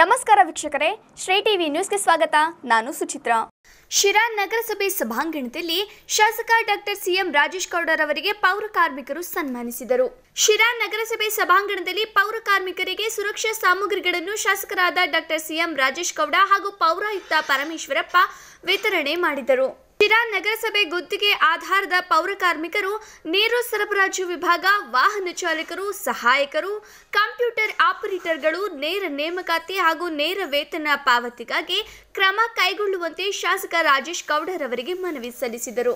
ನಮಸ್ಕಾರ ವೀಕ್ಷಕರೇ ಶ್ರೀ ಟಿವಿ ನ್ಯೂಸ್ಗೆ ಸ್ವಾಗತ ನಾನು ಸುಚಿತ್ರಾ ಶಿರಾ ನಗರಸಭೆ ಸಭಾಂಗಣದಲ್ಲಿ ಶಾಸಕ ಡಾಕ್ಟರ್ ಸಿಎಂ ರಾಜೇಶ್ ಗೌಡರವರಿಗೆ ಪೌರ ಕಾರ್ಮಿಕರು ಸನ್ಮಾನಿಸಿದರು ಶಿರಾ ನಗರಸಭೆ ಸಭಾಂಗಣದಲ್ಲಿ ಪೌರ ಕಾರ್ಮಿಕರಿಗೆ ಸುರಕ್ಷಾ ಸಾಮಗ್ರಿಗಳನ್ನು ಶಾಸಕರಾದ ಡಾಕ್ಟರ್ ಸಿಎಂ ರಾಜೇಶ್ ಗೌಡ ಹಾಗೂ ಪೌರಾಯುಕ್ತ ಪರಮೇಶ್ವರಪ್ಪ ವಿತರಣೆ ಮಾಡಿದರು ಶಿರಾ ನಗರಸಭೆ ಗುತ್ತಿಗೆ ಆಧಾರದ ಪೌರ ಕಾರ್ಮಿಕರು ನೀರು ಸರಬರಾಜು ವಿಭಾಗ ವಾಹನ ಚಾಲಕರು ಸಹಾಯಕರು ಕಂಪ್ಯೂಟರ್ ಆಪರೇಟರ್ಗಳು ನೇರ ನೇಮಕಾತಿ ಹಾಗೂ ನೇರ ವೇತನ ಪಾವತಿಗಾಗಿ ಕ್ರಮ ಕೈಗೊಳ್ಳುವಂತೆ ಶಾಸಕ ರಾಜೇಶ್ ಗೌಡರವರಿಗೆ ಮನವಿ ಸಲ್ಲಿಸಿದರು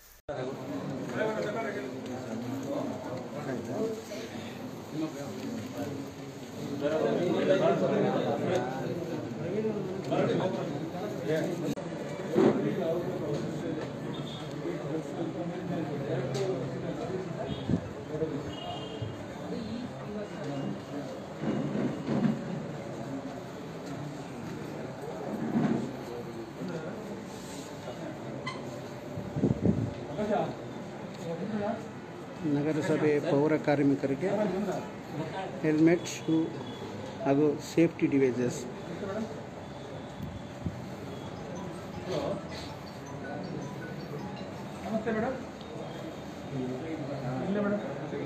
ನಗರಸಭೆ ಪೌರ ಕಾರ್ಮಿಕರಿಗೆ ಹೆಲ್ಮೆಟ್ ಶೂ ಹಾಗೂ ಸೇಫ್ಟಿ ಡಿವೈಸಸ್ ನಮಸ್ತೆ ಮೇಡಮ್ ಇಲ್ಲ ಮೇಡಮ್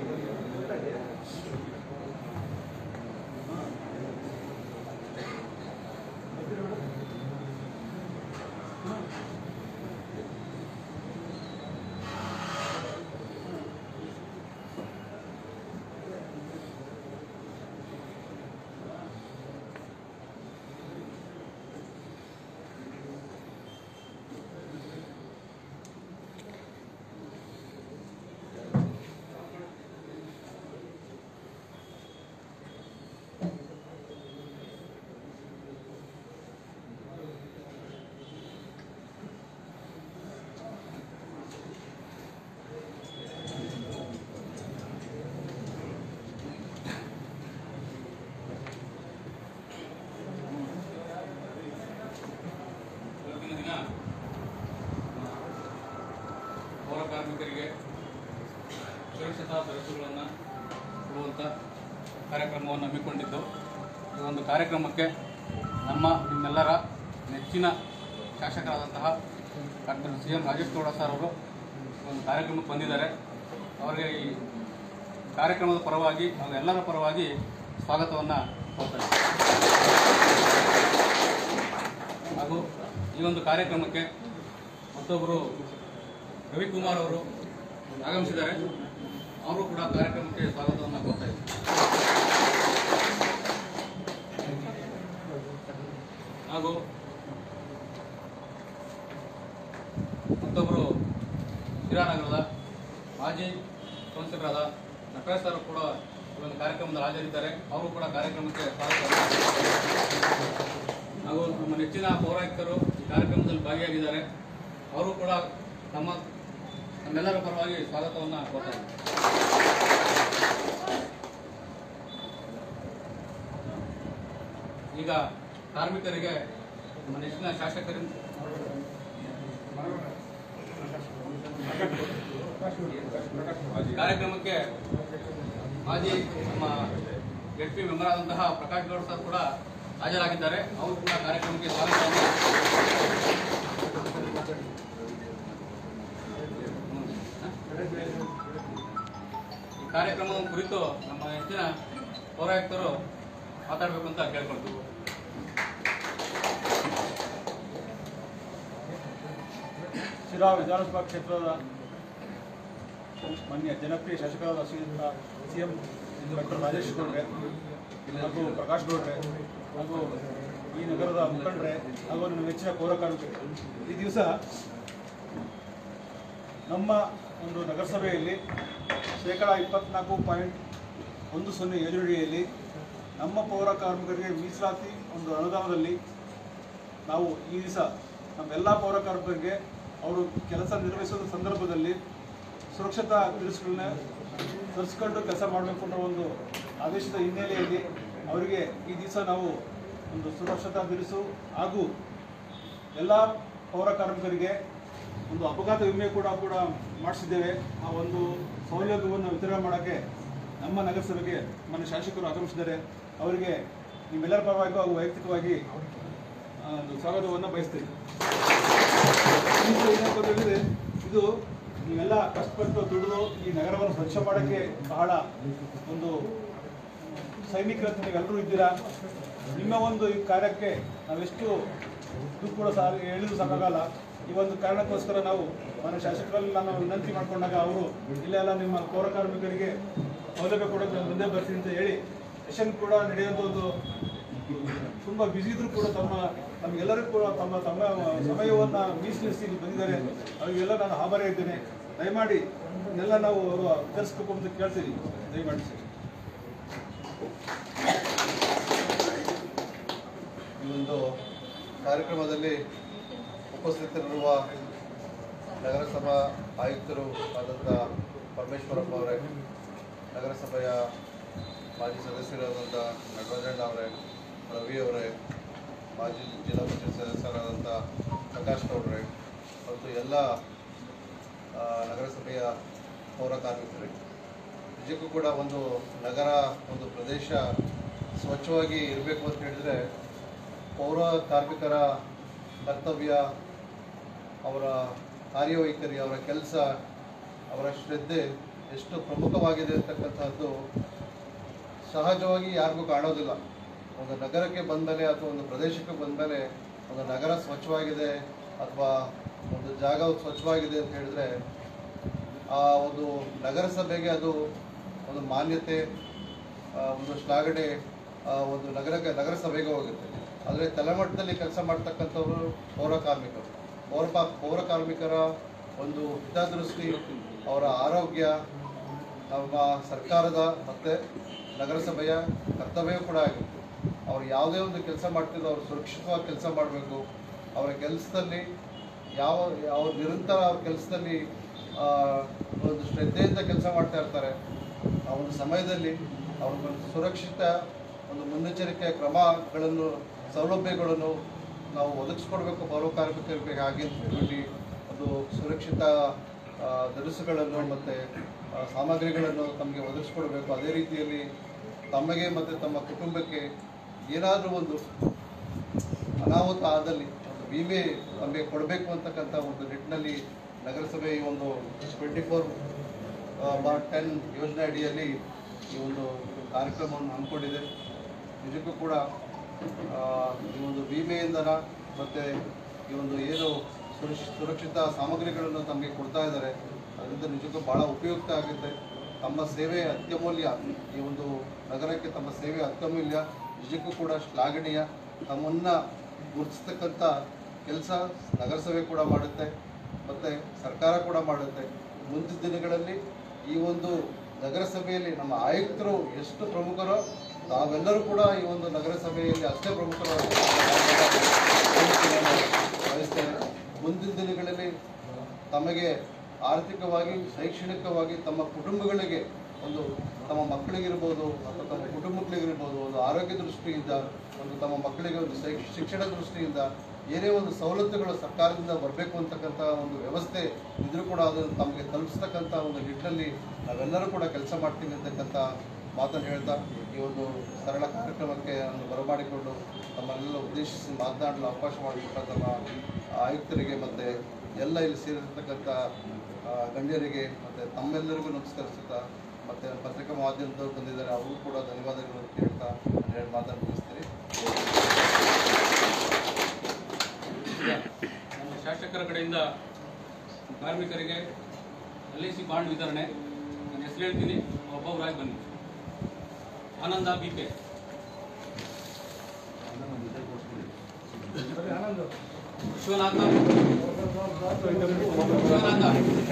ಇವತ್ತಿನ ದಿನ ಪೌರ ಕಾರ್ಮಿಕರಿಗೆ ಸುರಕ್ಷತಾ ಬರಸುಗಳನ್ನು ಕೊಡುವಂಥ ಕಾರ್ಯಕ್ರಮವನ್ನು ಹಮ್ಮಿಕೊಂಡಿದ್ದು ಈ ಒಂದು ಕಾರ್ಯಕ್ರಮಕ್ಕೆ ನಮ್ಮ ನಿಮ್ಮೆಲ್ಲರ ನೆಚ್ಚಿನ ಶಾಸಕರಾದಂತಹ doctor C M Rajesh Gowda sir ಅವರು ಒಂದು ಕಾರ್ಯಕ್ರಮಕ್ಕೆ ಬಂದಿದ್ದಾರೆ ಅವರಿಗೆ ಈ ಕಾರ್ಯಕ್ರಮದ ಪರವಾಗಿ ಹಾಗೂ ಎಲ್ಲರ ಪರವಾಗಿ ಸ್ವಾಗತವನ್ನು ಕೋರ್ತಾ ಇದ್ದೀನಿ. ಹಾಗೂ ಈ ಒಂದು ಕಾರ್ಯಕ್ರಮಕ್ಕೆ ಮತ್ತೊಬ್ಬರು ರವಿಕುಮಾರ್ ಅವರು ಆಗಮಿಸಿದ್ದಾರೆ ಅವರು ಕೂಡ ಕಾರ್ಯಕ್ರಮಕ್ಕೆ ಸ್ವಾಗತವನ್ನು ಕೋರ್ತಾ ಇದ್ದಾರೆ ಹಾಗೂ ಮತ್ತೊಬ್ಬರು ಶಿರಾನಗರದ ಮಾಜಿ ಕೌನ್ಸಿಲರಾದ ನಟರಾಜ್ ಸರ್ ಕೂಡ ಈ ಒಂದು ಕಾರ್ಯಕ್ರಮದಲ್ಲಿ ಹಾಜರಿದ್ದಾರೆ ಅವರು ಕೂಡ ಕಾರ್ಯಕ್ರಮಕ್ಕೆ ಸ್ವಾಗತ ಹಾಗೂ ನಮ್ಮ ನೆಚ್ಚಿನ ಪೌರಾಯುಕ್ತರು ಈ ಕಾರ್ಯಕ್ರಮದಲ್ಲಿ ಭಾಗಿಯಾಗಿದ್ದಾರೆ ಅವರು ಕೂಡ ತಮ್ಮ ನಮ್ಮೆಲ್ಲರ ಪರವಾಗಿ ಸ್ವಾಗತವನ್ನು ಕೋರ್ತಾರೆ ಈಗ ಕಾರ್ಮಿಕರಿಗೆ ನಮ್ಮ ನೆಚ್ಚಿನ ಶಾಸಕರಿಂದ ಕಾರ್ಯಕ್ರಮಕ್ಕೆ ಮಾಜಿ ನಮ್ಮ ಎಸ್ ಪಿ ಮೆಂಬರ್ ಆದಂತಹ ಪ್ರಕಾಶ್ ಗೌಡ್ ಸರ್ ಕೂಡ ಹಾಜರಾಗಿದ್ದಾರೆ ಅವರು ಕೂಡ ಕಾರ್ಯಕ್ರಮಕ್ಕೆ ಸ್ವಾಗತವನ್ನು ಈ ಕಾರ್ಯಕ್ರಮದ ಕುರಿತು ನಮ್ಮ ಹೆಚ್ಚಿನ ಪೌರಾಯುಕ್ತರು ಮಾತಾಡಬೇಕು ಅಂತ ಕೇಳ್ಕೊಳ್ತೀವಿ ಶಿರಾ ವಿಧಾನಸಭಾ ಕ್ಷೇತ್ರದ ಮಾನ್ಯ ಜನಪ್ರಿಯ ಶಾಸಕರಾದ ಶ್ರೀಯುತ ಸಿ ಎಂ ಡಾಕ್ಟರ್ ರಾಜೇಶ್ ಗೌಡ್ರೆ ಹಾಗೂ ಪ್ರಕಾಶ್ ಗೌಡ್ರೆ ಹಾಗೂ ಈ ನಗರದ ಮುಖಂಡರೆ ಹಾಗೂ ನನ್ನ ನೆಚ್ಚಿನ ಪೌರ ಕಾರ್ಮಿಕರು ಈ ದಿವಸ ನಮ್ಮ ಒಂದು ನಗರಸಭೆಯಲ್ಲಿ ಶೇಕಡ ಇಪ್ಪತ್ನಾಲ್ಕು ಪಾಯಿಂಟ್ ಒಂದು ಸೊನ್ನೆ ಯೋಜನೆಯಲ್ಲಿ ನಮ್ಮ ಪೌರ ಕಾರ್ಮಿಕರಿಗೆ ಮೀಸಲಾತಿ ಒಂದು ಅನುದಾನದಲ್ಲಿ ನಾವು ಈ ದಿವಸ ನಮ್ಮೆಲ್ಲ ಪೌರ ಕಾರ್ಮಿಕರಿಗೆ ಅವರು ಕೆಲಸ ನಿರ್ವಹಿಸುವ ಸಂದರ್ಭದಲ್ಲಿ ಸುರಕ್ಷತಾ ತಿಳಿಸುಗಳನ್ನ ತರಿಸ್ಕೊಂಡು ಕೆಲಸ ಮಾಡಬೇಕು ಅನ್ನೋ ಒಂದು ಆದೇಶದ ಹಿನ್ನೆಲೆಯಲ್ಲಿ ಅವರಿಗೆ ಈ ದಿವಸ ನಾವು ಒಂದು ಸುರಕ್ಷತಾ ಬಿರುಸು ಹಾಗೂ ಎಲ್ಲ ಪೌರ ಕಾರ್ಮಿಕರಿಗೆ ಒಂದು ಅಪಘಾತ ವಿಮೆ ಕೂಡ ಕೂಡ ಮಾಡಿಸಿದ್ದೇವೆ ಆ ಒಂದು ಸೌಲಭ್ಯವನ್ನು ವಿತರಣೆ ಮಾಡೋಕ್ಕೆ ನಮ್ಮ ನಗರಸಭೆಗೆ ಮನೆ ಶಾಸಕರು ಆಗಮಿಸಿದ್ದಾರೆ ಅವರಿಗೆ ನಿಮ್ಮೆಲ್ಲರ ಪರವಾಗಿ ಹಾಗೂ ವೈಯಕ್ತಿಕವಾಗಿ ಆ, ಒಂದು ಸ್ವಾಗತವನ್ನು ಬಯಸ್ತೀನಿ ಏನಪ್ಪ ಅಂತ ಹೇಳಿದ್ರೆ ಇದು ನೀವೆಲ್ಲ ಕಷ್ಟಪಟ್ಟು ದುಡಿದು ಈ ನಗರವನ್ನು ಸ್ವಚ್ಛ ಮಾಡೋಕ್ಕೆ ಬಹಳ ಒಂದು ಸೈನಿಕರಂತ ನೀವೆಲ್ಲರೂ ಇದ್ದೀರಾ ನಿಮ್ಮ ಒಂದು ಈ ಕಾರ್ಯಕ್ಕೆ ನಾವೆಷ್ಟು ಇದು ಕೂಡ ಸಹ ಹೇಳಿದ್ರು ಸಾಕಾಗಲ್ಲ ಈ ಒಂದು ಕಾರಣಕ್ಕೋಸ್ಕರ ನಾವು ಮನೆ ಶಾಸಕರಲ್ಲಿ ನಾನು ವಿನಂತಿ ಮಾಡಿಕೊಂಡಾಗ ಅವರು ಇಲ್ಲೆಲ್ಲ ನಿಮ್ಮ ಪೌರ ಕಾರ್ಮಿಕರಿಗೆ ಸೌಲಭ್ಯ ಕೊಡೋಕೆ ನಾನು ಮುಂದೆ ಬರ್ತೀನಿ ಅಂತ ಹೇಳಿ ಸೆಷನ್ ಕೂಡ ನಡೆಯುವಂಥ ಒಂದು ತುಂಬ ಬ್ಯುಸಿ ಇದ್ರು ಕೂಡ ತಮ್ಮ ನಮಗೆಲ್ಲರಿಗೂ ಕೂಡ ತಮ್ಮ ತಮ್ಮ ಸಮಯವನ್ನು ಮೀಸಲಿಸಿ ಇಲ್ಲಿ ಬಂದಿದ್ದಾರೆ ಅವರಿಗೆಲ್ಲ ನಾನು ಆಭಾರ ಇದ್ದೇನೆ ದಯಮಾಡಿ ಎಲ್ಲ ನಾವು ಅವರು ವಿತರಿಸ್ಬೇಕು ಅಂತ ಕೇಳ್ತೀವಿ ದಯಮಾಡಿ ಸರ್ ಈ ಒಂದು ಕಾರ್ಯಕ್ರಮದಲ್ಲಿ ಉಪಸ್ಥಿತರಿರುವ ನಗರಸಭಾ ಆಯುಕ್ತರು ಆದಂಥ ಪರಮೇಶ್ವರಪ್ಪ ಅವರೇ ನಗರಸಭೆಯ ಮಾಜಿ ಸದಸ್ಯರಾದಂಥ ನಟರಾಜಣ್ಣ ಅವರೇ ರವಿ ಅವರೇ ಮಾಜಿ ಜಿಲ್ಲಾ ಪರಿಷತ್ ಸದಸ್ಯರಾದಂಥ ಪ್ರಕಾಶ್ ಗೌಡ್ರೆ ಮತ್ತು ಎಲ್ಲ ಆ, ನಗರಸಭೆಯ ಪೌರ ಕಾರ್ಮಿಕರೇ ನಿಜಕ್ಕೂ ಕೂಡ ಒಂದು ನಗರ ಒಂದು ಪ್ರದೇಶ ಸ್ವಚ್ಛವಾಗಿ ಇರಬೇಕು ಅಂತ ಹೇಳಿದ್ರೆ ಪೌರ ಕಾರ್ಮಿಕರ ಕರ್ತವ್ಯ ಅವರ ಕಾರ್ಯವೈಖರಿ ಅವರ ಕೆಲಸ ಅವರ ಶ್ರದ್ಧೆ ಎಷ್ಟು ಪ್ರಮುಖವಾಗಿದೆ ಅಂತಕ್ಕಂಥದ್ದು ಸಹಜವಾಗಿ ಯಾರಿಗೂ ಕಾಣೋದಿಲ್ಲ ಒಂದು ನಗರಕ್ಕೆ ಬಂದಮೇಲೆ ಅಥವಾ ಒಂದು ಪ್ರದೇಶಕ್ಕೆ ಬಂದಮೇಲೆ ಒಂದು ನಗರ ಸ್ವಚ್ಛವಾಗಿದೆ ಅಥವಾ ಒಂದು ಜಾಗ ಸ್ವಚ್ಛವಾಗಿದೆ ಅಂತ ಹೇಳಿದ್ರೆ ಆ ಒಂದು ನಗರಸಭೆಗೆ ಅದು ಒಂದು ಮಾನ್ಯತೆ ಆ, ಒಂದು ಶ್ಲಾಘನೆ ಆ, ಒಂದು ನಗರಕ್ಕೆ ನಗರಸಭೆಗೆ ಹೋಗುತ್ತೆ ಆದರೆ ತಲೆಮಟ್ಟದಲ್ಲಿ ಕೆಲಸ ಮಾಡ್ತಕ್ಕಂಥವ್ರು ಪೌರ ಕಾರ್ಮಿಕರು ಪೌರ ಪಾ- ಪೌರ ಕಾರ್ಮಿಕರ ಒಂದು ಹಿತದೃಷ್ಟಿ ಅವರ ಆರೋಗ್ಯ ನಮ್ಮ ಸರ್ಕಾರದ ಮತ್ತು ನಗರಸಭೆಯ ಕರ್ತವ್ಯ ಕೂಡ ಆಗಿರುತ್ತೆ ಅವ್ರು ಯಾವುದೇ ಒಂದು ಕೆಲಸ ಮಾಡ್ತಿದ್ರು ಅವ್ರು ಸುರಕ್ಷಿತವಾಗಿ ಕೆಲಸ ಮಾಡಬೇಕು ಅವರ ಕೆಲಸದಲ್ಲಿ ಯಾವ ಯಾವ ನಿರಂತರ ಅವ್ರ ಕೆಲಸದಲ್ಲಿ ಒಂದು ಶ್ರದ್ಧೆಯಿಂದ ಕೆಲಸ ಮಾಡ್ತಾ ಇರ್ತಾರೆ ಆ ಒಂದು ಸಮಯದಲ್ಲಿ ಅವ್ರ ಒಂದು ಸುರಕ್ಷಿತ ಒಂದು ಮುನ್ನೆಚ್ಚರಿಕೆಯ ಕ್ರಮಗಳನ್ನು ಸೌಲಭ್ಯಗಳನ್ನು ನಾವು ಒದಗಿಸ್ಕೊಡ್ಬೇಕು ಪೌರ ಕಾರ್ಮಿಕರಿಗೆ ಹಾಗೆ ಅಂತ ಹೇಳಿ ಒಂದು ಸುರಕ್ಷಿತ ಆ, ಧರಿಸುಗಳನ್ನು ಮತ್ತು ಸಾಮಗ್ರಿಗಳನ್ನು ತಮಗೆ ಒದಗಿಸ್ಕೊಡ್ಬೇಕು ಅದೇ ರೀತಿಯಲ್ಲಿ ತಮಗೆ ಮತ್ತು ತಮ್ಮ ಕುಟುಂಬಕ್ಕೆ ಏನಾದರೂ ಒಂದು ಅನಾಹುತ ಆದಲ್ಲಿ ಒಂದು ವಿಮೆ ನಮಗೆ ಕೊಡಬೇಕು ಅಂತಕ್ಕಂಥ ಒಂದು ನಿಟ್ಟಿನಲ್ಲಿ ನಗರಸಭೆ ಈ ಒಂದು ಟ್ವೆಂಟಿ ಫೋರ್ ಬಾರ್ ಟೆನ್ ಯೋಜನೆ ಅಡಿಯಲ್ಲಿ ಈ ಒಂದು ಕಾರ್ಯಕ್ರಮವನ್ನು ಹಮ್ಮಿಕೊಂಡಿದೆ ನಿಜಕ್ಕೂ ಕೂಡ ಆ, ಈ ಒಂದು ವಿಮೆಯಿಂದನ ಮತ್ತು ಈ ಒಂದು ಏನು ಸುರಕ್ಷ ಸುರಕ್ಷಿತ ಸಾಮಗ್ರಿಗಳನ್ನು ತಮಗೆ ಕೊಡ್ತಾ ಇದ್ದಾರೆ ಅದರಿಂದ ನಿಜಕ್ಕೂ ಭಾಳ ಉಪಯುಕ್ತ ಆಗುತ್ತೆ ತಮ್ಮ ಸೇವೆ ಅತ್ಯಮೂಲ್ಯ ಈ ಒಂದು ನಗರಕ್ಕೆ ತಮ್ಮ ಸೇವೆ ಅತ್ಯಮೂಲ್ಯ ನಿಜಕ್ಕೂ ಕೂಡ ಶ್ಲಾಘನೀಯ ತಮ್ಮನ್ನು ಗುರುತಿಸ್ತಕ್ಕಂಥ ಕೆಲಸ ನಗರಸಭೆ ಕೂಡ ಮಾಡುತ್ತೆ ಮತ್ತು ಸರ್ಕಾರ ಕೂಡ ಮಾಡುತ್ತೆ ಮುಂದಿನ ದಿನಗಳಲ್ಲಿ ಈ ಒಂದು ನಗರಸಭೆಯಲ್ಲಿ ನಮ್ಮ ಆಯುಕ್ತರು ಎಷ್ಟು ಪ್ರಮುಖರೋ ತಾವೆಲ್ಲರೂ ಕೂಡ ಈ ಒಂದು ನಗರಸಭೆಯಲ್ಲಿ ಅಷ್ಟೇ ಪ್ರಮುಖರು ಭಾವಿಸ್ತೇನೆ ಮುಂದಿನ ದಿನಗಳಲ್ಲಿ ತಮಗೆ ಆರ್ಥಿಕವಾಗಿ ಶೈಕ್ಷಣಿಕವಾಗಿ ತಮ್ಮ ಕುಟುಂಬಗಳಿಗೆ ಒಂದು ತಮ್ಮ ಮಕ್ಕಳಿಗಿರ್ಬೋದು ಅಥವಾ ತಮ್ಮ ಕುಟುಂಬಗಳಿಗಿರ್ಬೋದು ಒಂದು ಆರೋಗ್ಯ ದೃಷ್ಟಿಯಿಂದ ಒಂದು ತಮ್ಮ ಮಕ್ಕಳಿಗೆ ಒಂದು ಶೈ- ಶಿಕ್ಷಣ ದೃಷ್ಟಿಯಿಂದ ಏನೇ ಒಂದು ಸವಲತ್ತುಗಳು ಸರ್ಕಾರದಿಂದ ಬರಬೇಕು ಅಂತಕ್ಕಂಥ ಒಂದು ವ್ಯವಸ್ಥೆ ಇದ್ರೂ ಕೂಡ ಅದನ್ನು ತಮಗೆ ತಲುಪಿಸ್ತಕ್ಕಂಥ ಒಂದು ನಿಟ್ಟಿನಲ್ಲಿ ನಾವೆಲ್ಲರೂ ಕೂಡ ಕೆಲಸ ಮಾಡ್ತೀವಿ ಅಂತಕ್ಕಂಥ ಮಾತನ್ನು ಹೇಳ್ತಾ ಈ ಒಂದು ಸರಳ ಕಾರ್ಯಕ್ರಮಕ್ಕೆ ನಾನು ಬರಮಾಡಿಕೊಂಡು ತಮ್ಮನ್ನೆಲ್ಲ ಉದ್ದೇಶಿಸಿ ಮಾತನಾಡಲು ಅವಕಾಶ ಮಾಡಿಕೊಟ್ಟ ತಮ್ಮ ಆಯುಕ್ತರಿಗೆ ಮತ್ತು ಎಲ್ಲ ಇಲ್ಲಿ ಸೇರಿರ್ತಕ್ಕಂಥ ಆ, ಗಣ್ಯರಿಗೆ ಮತ್ತು ತಮ್ಮೆಲ್ಲರಿಗೂ ನಮಸ್ಕರಿಸುತ್ತಾ ಮತ್ತು ಪತ್ರಿಕಾ ಮಾಧ್ಯಮದವ್ರು ಬಂದಿದ್ದಾರೆ ಅವ್ರಿಗೂ ಕೂಡ ಧನ್ಯವಾದಗಳು ಅಂತ ಹೇಳ್ತಾ ನಾನು ಎರಡು ಮಾತನ್ನು ಮುಗಿಸ್ತೀನಿ ನಮ್ಮ ಶಾಸಕರ ಕಡೆಯಿಂದ ಕಾರ್ಮಿಕರಿಗೆ ಎಲ್ ಐ ಸಿ ಬಾಂಡ್ ವಿತರಣೆ ನಾನು ಹೆಸರು ಹೇಳ್ತೀನಿ ಒಬ್ಬೊಬ್ಬರಾಗಿ ಬನ್ನಿ Ananda B K Vishwanatha Vishwanatha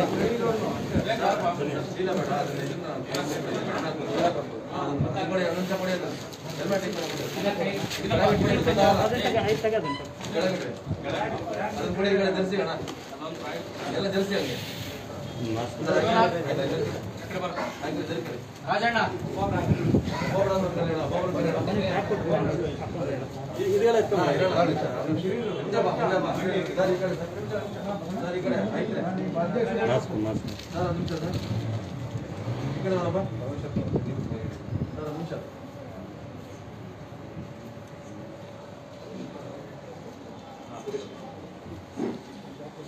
Rajanna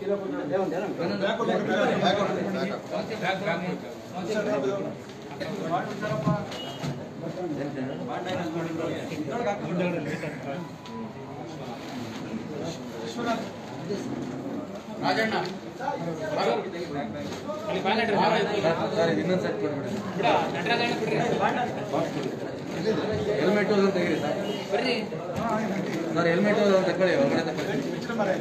Rajanna helmet ತೆಗೀರಿ ಸರ್ ಸರ್ ಹೆಲ್ಮೆಟ್ ತಗೊಳ್ಳಿ ಒಳಗಡೆ ತಗೊಳ್ಳಿ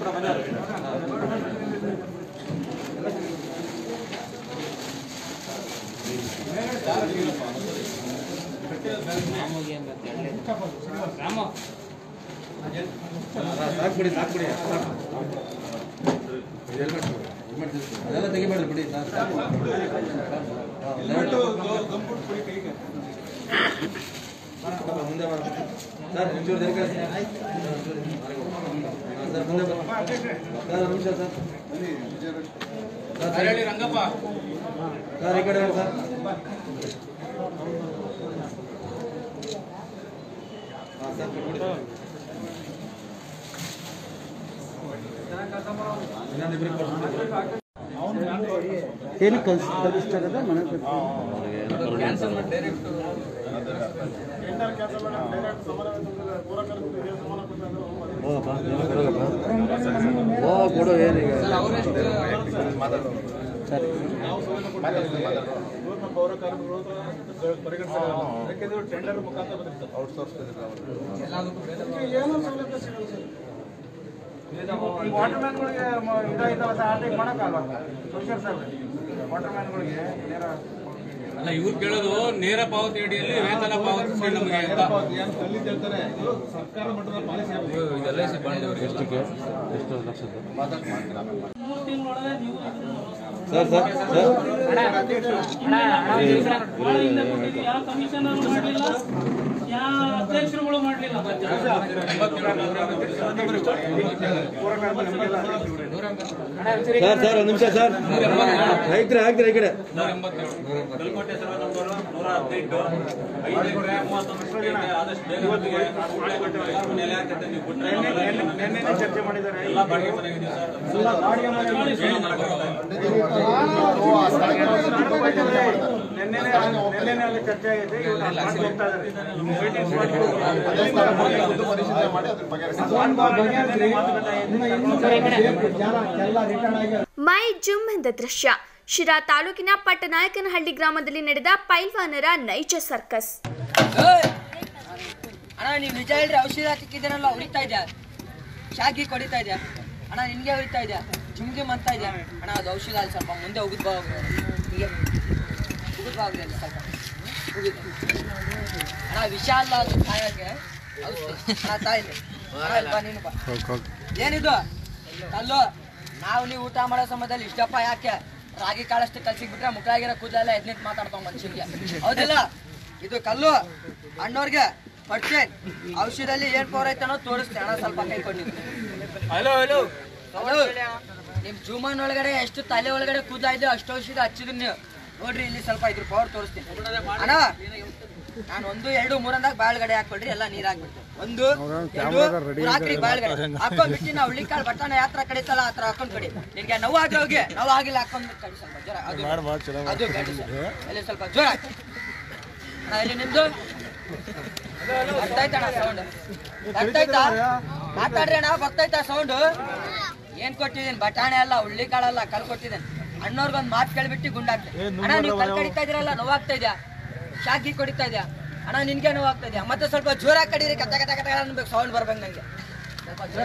ಸಾಕ್ಬಿಡಿ ಸಾಕ್ಬಿಡಿ ಹೆಲ್ಮೆಟ್ ಹೆಲ್ಮೆಟ್ ಅದೆಲ್ಲ ತೆಗಿಬೇಡಿ ಬಿಡಿ ಸರ್ ಹೆಲ್ಮೆಟ್ಟು ಗಂಬೂಟ್ ಕೊಡಿ ಕೈಗೆ ಮುಂದೆ ಬರ ಸರ್ ಒಂಚೂರು ದೇಕ ಸರ್ ಮುಂದೆ ಬರ ಸರ್ ನಿಮಿಷ ಸರ್ ಸರ್ ಸರ್ ಹೇಳಿ ರಂಗಪ್ಪ ಸರ್ ಈ ಕಡೆ ಬನ್ನಿ ಸರ್ ಹಾಂ ಸರ್ ಕೊಡಿ ಇನ್ನೊಂದು ಇಬ್ಬರಿಗೆ ಕೊಡ್ತೀನಿ ಏನು ಕಲ್ಸ್ ಕಲಿಸ್ತಾರದ ಮನೆ ಕ್ಯಾನ್ಸಲ್ ಮಾಡಿ ಡೈರೆಕ್ಟ್ ಓ ಕೊಡು ಏನೀಗ ಸರ್ ಅವರೆಷ್ಟು ಸರಿ ಇವ್ರನ್ನ ಪೌರ ಕಾರ್ಮಿಕರು ಪರಿಗಣಿಸಿಲ್ಲ ಯಾಕೆಂದ್ರೆ ಟೆಂಡರ್ ಮುಖಾಂತರ ಬಂದಿರ್ತಾರೆ ಔಟ್ಸೋರ್ಸ್ ಎಲ್ಲದಕ್ಕೂ ಬೇರೆ ಏನೋ ಸೌಲಭ್ಯ ಸಿಗಲ್ಲ ಸರ್ ಈ ವಾಟರ್ ಮ್ಯಾನ್ಗಳಿಗೆ ಇದಾಯ್ತಲ್ಲ ಸರ್ ಆರ್ಟಿಗೆ ಮಾಡೋಕ್ಕಲ್ವಾ ಸೋಷಿಯಲ್ ಸರ್ವಿಸ್ ವಾಟರ್ ಮ್ಯಾನ್ಗಳಿಗೆ ನೇರ ಅಲ್ಲ ಇವ್ರು ಕೇಳೋದು ನೇರ ಪಾವತಿ ಅಡಿಯಲ್ಲಿ ವೇತನ ಪಾವತಿಸಿ ನಮಗೆ ಅಂತ ಏನು ಅಲ್ಲಿ ಹೇಳ್ತಾರೆ ಇದು ಸರ್ಕಾರ ಮಟ್ಟದ ಪಾಲಿಸಿ ಇದೆಲ್ಲ ಸಿ ಬಂದವ್ರಿಗೆ ಎಷ್ಟಕ್ಕೆ ಸರ್ ಸರ್ ಸರ್ ಬಹಳ ಹಿಂದೆ ಕೊಟ್ಟಿದ್ವಿ ಯಾವ ಕಮಿಷನರ್ ಮಾಡಲಿಲ್ಲ ಯಾವ ಅಧ್ಯಕ್ಷರುಗಳು ಮಾಡಲಿಲ್ಲ ಸರ್ ಸರ್ ಒಂದು ನಿಮಿಷ ಸರ್ ಹಾಕ್ತೀರಾ ಹಾಕ್ತೀರಾ ಈ ಕಡೆ ನೂರ ಎಂಬತ್ತೇಳು ನಿನ್ನೆ ಚರ್ಚೆ ಮಾಡಿದ್ದಾರೆ ನಿನ್ನೆ ನಿನ್ನೆ ಅಲ್ಲಿ ಚರ್ಚೆ ಆಗಿದೆ ಇವ್ರು ಮಾಡ್ಕೊಂಡು ಹೋಗ್ತಾ ಇದ್ದಾರೆ ಮೀಟಿಂಗ್ಸ್ ಮೈ ಜುಮ್ ಎಂದ ದೃಶ್ಯ ಶಿರಾ ತಾಲೂಕಿನ ಪಟ್ಟನಾಯಕನಹಳ್ಳಿ ಗ್ರಾಮದಲ್ಲಿ ನಡೆದ ಪೈಲ್ವಾನರ ನೈಜ ಸರ್ಕಸ್ ಅಣ್ಣ ನೀವು ನಿಜ ಹೇಳ್ರಿ ಔಷಧ ತಿಕ್ಕಿದ್ದೀರಲ್ಲ ಹೊಡಿತಾ ಇದೆಯಾ ಶಾಕಿ ಹೊಡಿತಾ ಇದೆಯಾ ಅಣ್ಣ ನಿನ್ಗೆ ಹೊಡಿತಾ ಇದೆಯಾ ಜುಮ್ ಜುಮ್ ಅಂತ ಇದೆಯಾ ಅಣ್ಣ ಅದು ಔಷಧ ಅಲ್ಲಿ ಸ್ವಲ್ಪ ಮುಂದೆ ಉಗಿದ್ ಬಾ ಹೋಗ್ರಿ ಹೀಗೆ ಉಗಿದ್ ಬಾ ಹೋಗ್ರಿ ಅಲ್ಲಿ ಸ್ವಲ್ಪ ಉಗಿದ್ ಅಣ್ಣ ವಿಷ ಅಲ್ಲ ಅದು ಸಾಯಕ್ಕೆ ಔಷಧಿ ಅಣ್ಣ ತಾಯಿಲಿ ಅಣ್ಣ ಇಲ್ಲಿ ಬಾ ನೀನು ಬಾ ಏನಿದು ಕಲ್ಲು ನಾವು ನೀವು ಊಟ ಮಾಡೋ ಸಮಯದಲ್ಲಿ ಇಷ್ಟಪ್ಪ ಯಾಕೆ ರಾಗಿ ಕಾಳಷ್ಟು ಕಲ್ಸಿಬಿಟ್ರೆ ಮುಖಾಗಿರೋ ಕೂದಲೆಲ್ಲ ಎದ್ನಿತ್ ಮಾತಾಡ್ತಾವ ಮನುಷ್ಯನಿಗೆ ಹೌದಿಲ್ಲ ಇದು ಕಲ್ಲು ಅಣ್ಣವ್ರಿಗೆ ಪಡ್ಸೇನ್ ಔಷಧದಲ್ಲಿ ಏನ್ ಪವರ್ ಐತೆ ಅನ್ನೋದು ತೋರಿಸ್ತೇನೆ ಅಣ್ಣ ಸ್ವಲ್ಪ ಕೈ ಕೊಡಿ ಹಲೋ ಹಲೋ ಹಲೋ ನಿಮ್ ಜೂಮನ್ ಒಳಗಡೆ ಎಷ್ಟು ತಲೆ ಒಳಗಡೆ ಕೂದಲ ಇದೆ ಅಷ್ಟು ಔಷಧ ಹಚ್ಚಿದ್ರಿ ನೀವು ನೋಡ್ರಿ ಇಲ್ಲಿ ಸ್ವಲ್ಪ ಇದ್ರ ಪವರ್ ತೋರಿಸ್ತೀನಿ ಅಣ್ಣ ನಾನು ಒಂದು ಎರಡು ಮೂರಂದಾಗ ಬಾಳ್ಗಡೆ ಹಾಕೊಳ್ರಿ ಎಲ್ಲ ನೀರ್ ಹಾಕ್ಬಿಡ್ತೀನಿ ಒಂದು ಎರಡು ಮೂರ್ ಹಾಕ್ರಿ ಬಾಳ್ಗಡೆ ಹಾಕೊಂಡ್ಬಿಟ್ಟು ನಾವು ಹುಳ್ಳಿಕಾಳು ಬಟಾಣ ಯಾತ್ರ ಕಡಿತಲ್ಲ ಆತರ ಹಾಕೊಂಡ್ ಕಡಿ ನಿನ್ಗೆ ನೋವು ಆದ್ರೆ ಹೋಗಿ ನೋವು ಆಗಿಲ್ಲ ಹಾಕೊಂಡ್ ಕಡಿ ಸ್ವಲ್ಪ ಜ್ವರ ಅದು ಅದು ಕಡಿ ಸರ್. ಇಲ್ಲಿ ಸ್ವಲ್ಪ ಜ್ವರ ಅಣ್ಣ, ಇಲ್ಲಿ ನಿಮ್ದು ಬರ್ತಾಯ್ತಣ್ಣ ಸೌಂಡ್ ಬರ್ತಾಯ್ತಾ ಮಾತಾಡ್ರಿ ಅಣ್ಣ ಬರ್ತಾಯ್ತಾ ಸೌಂಡ್ ಏನ್ ಕೊಟ್ಟಿದ್ದೀನಿ ಬಟಾಣೆ ಅಲ್ಲ ಹುಳ್ಳಿ ಕಾಳಲ್ಲ ಕಲ್ ಕೊಟ್ಟಿದ್ದೀನಿ ಅಣ್ಣವ್ರಿಗೊಂದು ಮಾತು ಕೇಳ್ಬಿಟ್ಟು ಗುಂಡಾಗ್ತದೆ ಅಣ್ಣ ನೀವು ಕಲ್ ಕಡಿತಾ ಇದೀರಲ್ಲ ನೋವಾಗ್ತಾ ಇದೆಯಾ ಶಾಕಿ ಕೊಡಿತಾ ಇದೆಯಾ ಅಣ್ಣ ನಿನ್ಗೆ ನೋವಾಗ್ತಾ ಇದೆಯಾ ಮತ್ತೆ ಸ್ವಲ್ಪ ಜೋರ ಕಡೀರಿ ಕತ್ತ ಕತ್ತ ಕತ್ತ ಅನ್ಬೇಕು ಸೌಂಡ್ ಬರ್ಬೇಕು ನಂಗೆ ಸ್ವಲ್ಪ ಜೋರ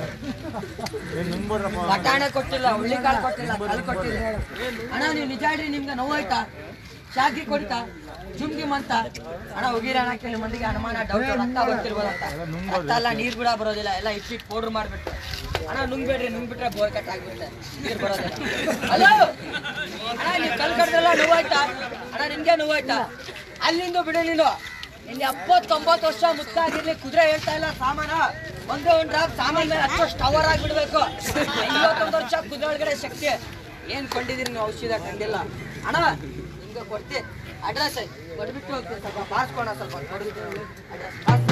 ಬಟಾಣೆ ಕೊಟ್ಟಿಲ್ಲ ಹುಳ್ಳಿ ಕಾಳು ಕೊಟ್ಟಿಲ್ಲ ಕಲ್ ಕೊಟ್ಟಿಲ್ಲ ಅಣ್ಣ ನೀವು ನಿಜ ಹೇಳ್ರಿ ನಿಮ್ಗೆ ನೋವಾಯ್ತಾ ಶಾಕಿ ಕೊಡ್ತಾ ಜುಮ್ಗಿ ಮಂತ ಅಣ್ಣ ಹೋಗಿರ ಅಣ್ಣ ಕೆಲವು ಮಂದಿಗೆ ಅನುಮಾನ ಡೌಟ್ ರಕ್ತ ಬರ್ತಿರ್ಬೋದಂತ ರಕ್ತ ಎಲ್ಲ ನೀರ್ ಕೂಡ ಬರೋದಿಲ್ಲ ಎಲ್ಲ ಇಟ್ಟಿಟ್ಟು ಪೌಡ್ರ್ ಮಾಡ್ಬಿಟ್ಟು ಅಣ್ಣ ನುಂಗ್ಬೇಡ್ರಿ ನುಂಗ್ಬಿಟ್ರೆ ಬೋರ್ ಕಟ್ ಆಗ್ಬಿಡುತ್ತೆ ನೀರ್ ಬರೋದಿಲ್ಲ ಹಲೋ ಅಣ್ಣ ನೀವು ಕಲ್ ಕಡ್ದೆಲ್ಲ ನೋವಾಯ್ತಾ ಅಣ್ಣ ನಿನ್ಗೆ ನೋವಾಯ್ತಾ ಅಲ್ಲಿಂದ ಬಿಡು ನೀನು ನಿನ್ಗೆ ಎಪ್ಪತ್ತೊಂಬತ್ತು ವರ್ಷ ಮುತ್ತಾಗಿರ್ಲಿ ಕುದುರೆ ಹೇಳ್ತಾ ಇಲ್ಲ ಸಾಮಾನ ಒಂದೇ ಒಂದ್ ಡ್ರಾಪ್ ಸಾಮಾನ್ ಮೇಲೆ ಹಚ್ಚೋ ಸ್ಟವರ್ ಆಗ್ಬಿಡ್ಬೇಕು ಐವತ್ತೊಂದು ವರ್ಷ ಕುದುರೆ ಒಳಗಡೆ ಶಕ್ತಿ ಏನ್ ಕೊಂಡಿದೀರಿ ನೀವು ಔಷಧ ಕಂಡಿಲ್ಲ ಅಣ್ಣ ನಿಮ್ಗೆ ಕೊಡ್ತೀನಿ ಅಡ್ರೆಸ್ ಕೊಟ್ಬಿಟ್ಟು ಹೋಗ್ತೀನಿ ಸ್ವಲ್ಪ ಬಾರ್ಸ್ಕೊಣ ಸ್ವಲ್ಪ ನೋಡ್ಬಿಟ್ಟು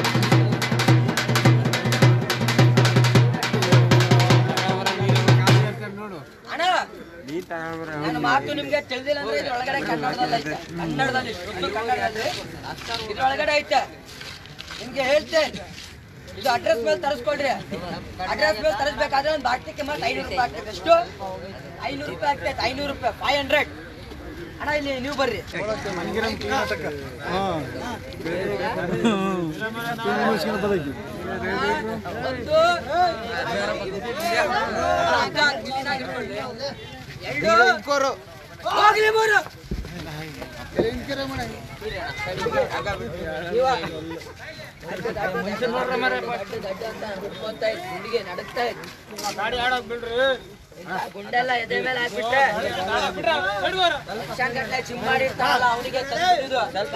ಅಡ್ರೆಸ್ ನನ್ನ ಮಾತು ನಿಮ್ಗೆ ತಿಳಿದಿಲ್ಲ ಅಂದ್ರೆ ಇದ್ರೊಳಗಡೆ ಕನ್ನಡದಲ್ಲಿ ಐತೆ ಕನ್ನಡದಲ್ಲಿ ಶುದ್ಧ ಕನ್ನಡದಲ್ಲಿ ಇದ್ರೊಳಗಡೆ ಐತೆ ನಿಮ್ಗೆ ಹೇಳ್ತೇನೆ ಇದು ಅಡ್ರೆಸ್ ಮೇಲೆ ತರಿಸ್ಕೊಡ್ರಿ ಅಡ್ರೆಸ್ ಮೇಲೆ ತರಿಸ್ಬೇಕಾದ್ರೆ ಒಂದು ಬಾಟ್ಲಿಕ್ಕೆ ಮತ್ತೆ ಐನೂರು ರೂಪಾಯಿ ಆಗ್ತದೆ ಎಷ್ಟು ಐನೂರು ರೂಪಾಯಿ ಆಗ್ತೈತೆ ಐನೂರು ರೂಪಾಯಿ ಫೈವ್ ಹಂಡ್ರೆಡ್ ಅಣ್ಣ ಇಲ್ಲಿ ನೀವು ಬರ್ರಿ ಒಂದು ಎರಡು ಹೋಗ್ಲಿ ಮೂರು ಹುಡುಗಿ ನಡಕ್ತಾ ಗುಂಡೆಲ್ಲ ಎದೆ ಮೇಲೆ ಹಾಕ್ಬಿಟ್ಟೆ ಲಕ್ಷಾಂಗಟ್ಲೆ ಚಿಮ್ಮಾಡಿರ್ತಾರಲ್ಲ ಅವನಿಗೆ ಸ್ವಲ್ಪ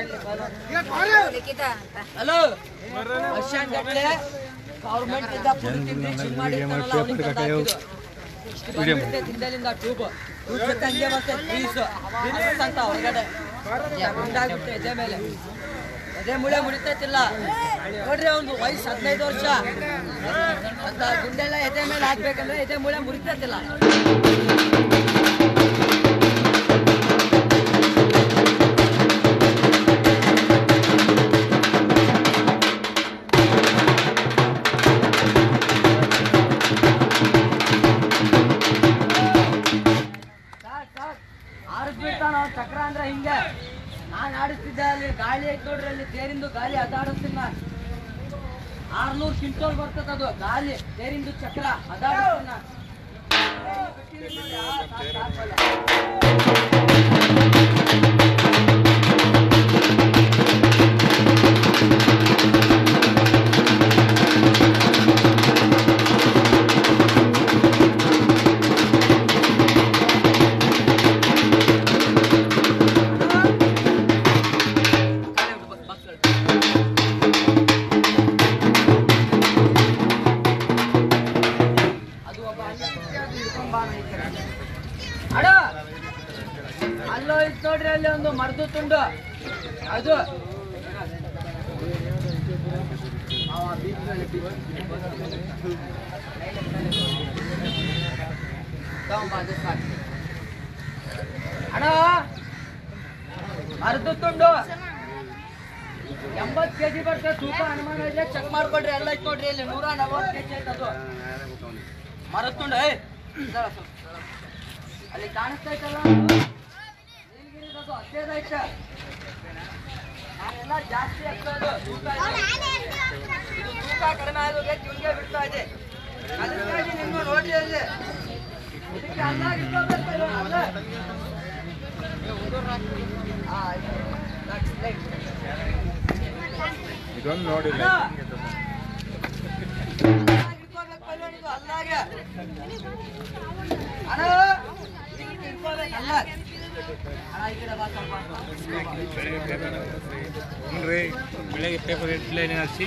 ಹಲೋ ಲಕ್ಷಾಂಗಟ್ಲೆ ಗೌರ್ಮೆಂಟ್ ಇಂದ ಫುಲ್ ತಿಂದು ಚಿಮ್ಮಾಡಿರ್ತಾರಲ್ಲ ಅವನಿಗೆ ತಿಂದಲಿಂದ ಟ್ಯೂಬ್ ಟ್ಯೂಬ್ ಜೊತೆ ಹಂಗೆ ಮತ್ತೆ ಫೀಸ್ ಫೀಸ್ ಅಂತ ಹೊರಗಡೆ ಗುಂಡಾಗ್ಬಿಟ್ಟು ಎದೆ ಮೇಲೆ ಎದೆ ಮುಳೆ ಮುಡಿತೈತಿಲ್ಲ ನೋಡ್ರಿ ಅವ್ನು ವಯಸ್ಸು ಹದಿನೈದು ವರ್ಷ ಅಂತ ಗುಂಡೆಲ್ಲ ಎದೆ ಮೇಲೆ ಹಾಕ್ಬೇಕಂದ್ರೆ ಎದೆ ಮುಳೆ ಮುರಿತೈತಿಲ್ಲ ಸಾಕ್ ಸಾಕ್ ಆರಿಸ್ಬಿಡ್ತಾನ ಅವ್ನ್ ಚಕ್ರ ಅಂದ್ರೆ ಹಿಂಗೆ ನಾನ್ ಆಡಿಸ್ತಿದ್ದೆ ಅಲ್ಲಿ ಗಾಳಿ ಐತ್ ನೋಡ್ರಿ ಅಲ್ಲಿ ತೇರಿಂದು ಗಾಳಿ ಅದಾಡಿಸ್ತೀನಿ ನಾನು ಆರ್ನೂರು ಕ್ವಿಂಟಲ್ ಬರ್ತದ ಅದು ಗಾಳಿ ತೇರಿಂದು ಚಕ್ರ ಅದಾಡಿಸ್ತೀನಿ ನಾನು ಅದು ಒಬ್ಬ ಅಡ ಅಲ್ಲೋ ಇತ್ತು ನೋಡ್ರಿ ಅಲ್ಲಿ ಒಂದು ಮರ್ದು ತುಂಡು ಅದು ತಗೊಂಬ, ಅದು ಸಾಕು. ಅಣ್ಣ ಮರ್ದು ತುಂಡು ಎಂಬತ್ ಕೆಜಿ ಬರ್ತದೆ ತೂಕ ಅನುಮಾನ ಇದ್ರೆ ಚೆಕ್ ಮಾಡ್ಕೊಳ್ರಿ ಎಲ್ಲ ಐತ್ ನೋಡ್ರಿ ಇಲ್ಲಿ ನೂರ ನಲವತ್ತು ಕೆಜಿ ಐತೆ ಅದು ಮರದ್ ತುಂಡು ಏ ಇದಾರ ಸ್ವಲ್ಪ. ಅಲ್ಲಿ ಕಾಣಿಸ್ತೈತಲ್ಲ ನೀಲಗಿರಿದದು ಹತ್ತೈದೈತೆ ನಾನೆಲ್ಲ ಜಾಸ್ತಿ ಹಾಕ್ಸೋದು ತೂಕ ಇದೆ. ಇದು ತೂಕ ಕಡಿಮೆ ಆಗೋಗೆ ತಿಂಗೆ ಬಿಡ್ತಾ ಇದೆ ಅದಕ್ಕಾಗಿ ನಿಮ್ಮ ನೋಡ್ರಿ ಅಲ್ಲಿ ಇದಕ್ಕೆ ಅನ್ನ ಇಟ್ಕೋಬೇಕು ಇದು, ಅನ್ನ. ಆ, ಇದು. That's right. ಇದೊಂದು ನೋಡಿಲ್ಲ ಬೆಳಗ್ಗೆ ಪೇಪರ್ ಹೆಡ್ಲೈನ್ ಹಾಕ್ಸಿ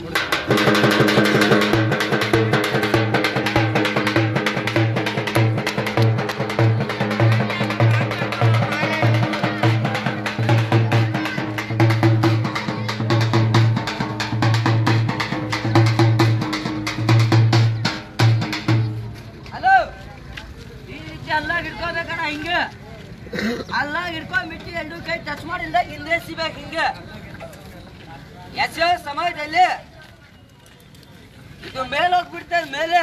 ಹಲೋ ಈ ರೀತಿ ಅಲ್ಲಾಗ್ ಹಿಡ್ಕೋಬೇಕಣ್ಣ ಹಿಂಗೆ ಅಲ್ಲಾಗ್ ಹಿಡ್ಕೊಂಡ್ ಬಿಟ್ಟು ಎರಡು ಕೈ ಟಚ್ ಮಾಡಿಲ್ದ ಹಿಂದೆ ಸಿಬೇಕು ಹಿಂಗೆ ಎಸ್ ಸಮಯದಲ್ಲಿ ಇದು ಮೇಲೆ ಹೋಗ್ಬಿಡ್ತದೆ ಮೇಲೆ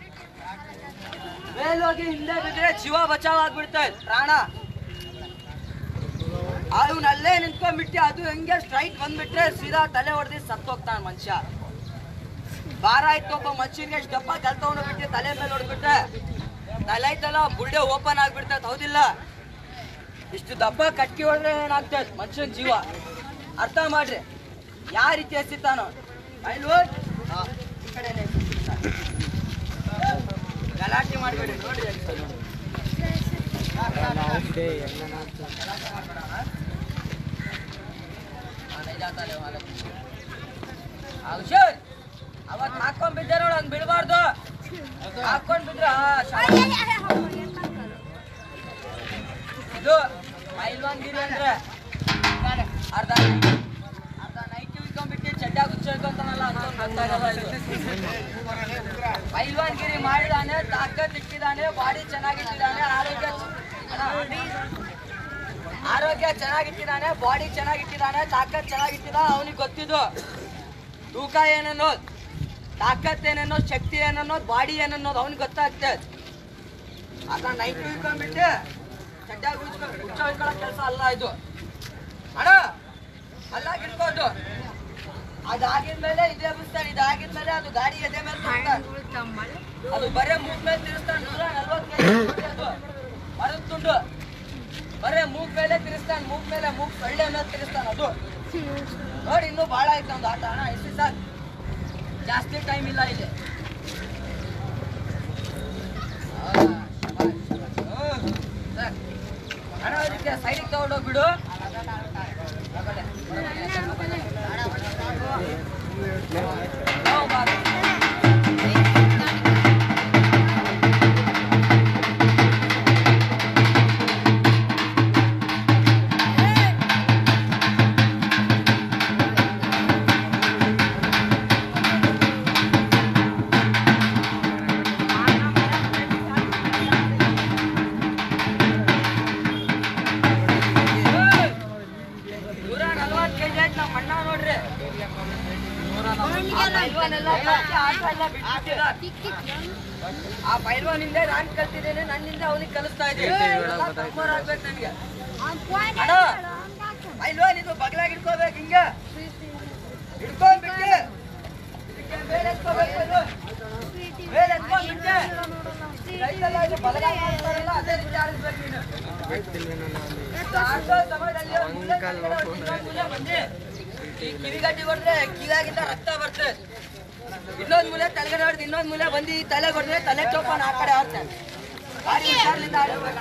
ಮೇಲೋಗಿ ಹಿಂದೆ ಬಿದ್ರೆ ಜೀವ ಬಚಾವ್ ಆಗ್ಬಿಡ್ತದೆ ಪ್ರಾಣ ಅವ್ನ ಅಲ್ಲೇ ನಿಂತ್ಕೊಂಡ್ಬಿಟ್ಟು ಅದು ಹೆಂಗೆ ಸ್ಟ್ರೈಟ್ ಬಂದ್ಬಿಟ್ರೆ ಸೀದಾ ತಲೆ ಹೊಡೆದು ಸತ್ತೋಗ್ತಾನೆ ಮನುಷ್ಯ ಭಾರ ಆಯ್ತು ಒಬ್ಬ ಮನುಷ್ಯನಿಗೆ ಎಷ್ಟು ದಪ್ಪ ಕಲ್ ತಗೊಂಡು ಬಿಟ್ಟು ತಲೆ ಮೇಲೆ ಹೊಡೆದ್ಬಿಟ್ಟೆ ತಲೆ ಐತಲ್ಲ ಬುಲ್ಡೆ ಓಪನ್ ಆಗ್ಬಿಡ್ತೈತೆ ಹೌದಿಲ್ಲ ಇಷ್ಟು ದಪ್ಪ ಕಟ್ಟಿ ಹೊಡೆದ್ರೆ ಏನಾಗ್ತೈತೆ ಮನುಷ್ಯನ ಜೀವ ಅರ್ಥ ಮಾಡ್ರಿ ಯಾವ ರೀತಿ ಎಸಿತಾನೋ ಅಲ್ವೋ ಈ ಕಡೆನೇ ಎಸಿತಾನೆ. ಗಲಾಟೆ ಮಾಡಬೇಡಿ ನೋಡ್ರಿ ಅಲ್ಲಿ ಸ್ವಲ್ಪ. ಆ, ನೈ ಜಾತಾ ಲೇ, ವಾಲೆ. ಆ, ಹುಷಾರ್. ಅವತ್ ಹಾಕೊಂಡ್ ಬಿದ್ದೆ ನೋಡು ಹಂಗ್ ಬಿಡಬಾರ್ದು ಹಾಕೊಂಡ್ ಬಿದ್ರ ಇದು ಪೈಲ್ವಾನ್ಗಿರಿ ಅಂದ್ರೆ ಅರ್ಧ ಅರ್ಧ ನೈಟ್ ಇಟ್ಕೊಂಡ್ಬಿಟ್ಟು ಚಡ್ಡ ಗುಚ್ಚ ಹೇಳ್ಕೊಂತಾನಲ್ಲ ಅಂತ ಗೊತ್ತಾಗಲ್ಲ ಇದು ಪೈಲ್ವಾನ್ಗಿರಿ ಮಾಡಿದಾನೆ ತಾಕತ್ ಇಟ್ಟಿದ್ದಾನೆ ಬಾಡಿ ಚೆನ್ನಾಗಿಟ್ಟಿದ್ದಾನೆ ಆರೋಗ್ಯ ಅಣ್ಣ, ಆರೋಗ್ಯ ಚೆನ್ನಾಗಿಟ್ಟಿದ್ದಾನೆ ಬಾಡಿ ಚೆನ್ನಾಗಿಟ್ಟಿದ್ದಾನೆ ತಾಕತ್ ಚೆನ್ನಾಗಿಟ್ಟಿದ ಅವನಿಗೆ ಗೊತ್ತಿದ್ದು ತೂಕ ಏನನ್ನೋದು ತಾಕತ್ ಏನನ್ನೋದು ಶಕ್ತಿ ಏನನ್ನೋದು ಬಾಡಿ ಏನನ್ನೋದು ಅವ್ನಿಗೆ ಗೊತ್ತಾಗ್ತದೆ ಆತ ನೈಟ್ ಉಳ್ಕೊಂಡ್ಬಿಟ್ಟು ಚಡ್ಡಾಗ ಉಳ್ಸ್ಕೊಂಡು ಹುಚ್ಚ ಹೊಯ್ಕೊಳ್ಳೋ ಕೆಲಸ ಅಲ್ಲ ಇದು ಅಣ್ಣ ಅಲ್ಲಾಗಿರ್ಬೋದು ಅದಾಗಿದ್ಮೇಲೆ ಇದೇ ಬಿಸ್ತಾನೆ ಇದಾಗಿದ್ಮೇಲೆ ಅದು ಗಾಡಿ ಎದೆ ಮೇಲೆ ತಿರ್ಸ್ತಾನೆ. ಅದು ಬರೇ ಮೂಗ್ ಮೇಲೆ ತಿರ್ಸ್ತಾನೆ ನೂರ ನಲ್ವತ್ತು ಕೆಜಿ ಅದು ಮರದ ತುಂಡು ಬರೇ ಮೂಗ್ ಮೇಲೆ ತಿರ್ಸ್ತಾನೆ ಮೂಗ್ ಮೇಲೆ ಮೂಗ್ ಸೊಳ್ಳೆ ಮೇಲೆ ತಿರ್ಸ್ತಾನೆ ಅದು ನೋಡಿ ಇನ್ನೂ ಭಾಳ ಆಯ್ತು ಒಂದು ಆಟ ಅಣ್ಣ ಎಷ್ಟು ಸಾಕು ಜಾಸ್ತಿ ಟೈಮ್ ಇಲ್ಲ ಇಲ್ಲಿ ಆ, ಶಬಾಷ್, ಶಬಾಷ್. ಹ್ಮ್, ಸಾಕ್. ಅಣ್ಣ ಇದಕ್ಕೆ ಸೈಡಿಗೆ ತಗೊಂಡೋಗ್ಬಿಡು ನಾವು ಬಾ- ನೂರ ನಲ್ವತ್ತು ಕೆಜಿ ಆಯ್ತು ನಮ್ಮ ಅಣ್ಣ ನೋಡ್ರಿ ಆ ಪೈಲ್ವಾನೆಲ್ಲ ಕಲ್ತು ಆಟ ಎಲ್ಲ ಬಿಟ್ಬಿಟ್ಟಿದ್ದಾರೆ. ಆ ಪೈಲ್ವಾನಿಂದ ನಾನ್ ಕಲ್ತಿದ್ದೇನೆ ನನ್ನಿಂದ ಅವನಿಗೆ ಕಲಿಸ್ತಾ ಇದ್ದೀನಿ ಎಲ್ಲ ತಮ್ಮವ್ರಾಗ್ಬೇಕು ನನಗೆ ಅಣ್ಣ ಪೈಲ್ವಾನ್ ಇದು ಬಗ್ಲಾಗಿ ಇಟ್ಕೋಬೇಕು ಹಿಂಗೆ ಹಿಡ್ಕೊಂಡ್ಬಿಟ್ಟು ಇದಕ್ಕೆ ಮೇಲೆ ಎತ್ಕೋಬೇಕು ಇದು. ಮೇಲೆ ಎತ್ಕೊಂಡ್ಬಿಟ್ಟು ರೈತೆಲ್ಲ ಇದು ಬಲಗಾಲ ಮಾಡ್ತಾರಲ್ಲ, ಅದೇ ರೀತಿ ಆಡಿಸ್ಬೇಕು ನೀನು ಆಟೋ ಸಮಯದಲ್ಲಿ ಒಂದು ಮೂಲೆ ಕೆಳಗಡೆ ಒಂದು ಇನ್ನೊಂದು ಮೂಲೆ ಬಂದು ಈ ಕಿವಿಗಡ್ಡಿ ಹೊಡೆದ್ರೆ ಕಿವಿಯಾಗಿಂದ ರಕ್ತ ಬರ್ತದೆ ಇನ್ನೊಂದು ಮೂಲೆ ತಲೆಗಡೆ ಹೊಡೆದು ಇನ್ನೊಂದು ಮೂಲೆ ಬಂದು ಈ ತಲೆ ಹೊಡೆದ್ರೆ ತಲೆ ಚೌಪನ ಆ ಕಡೆ ಆಡ್ತಾನೆ ಭಾರಿ ಹುಷಾರ್ಲಿಂದ ಆಡ್ಬೇಕು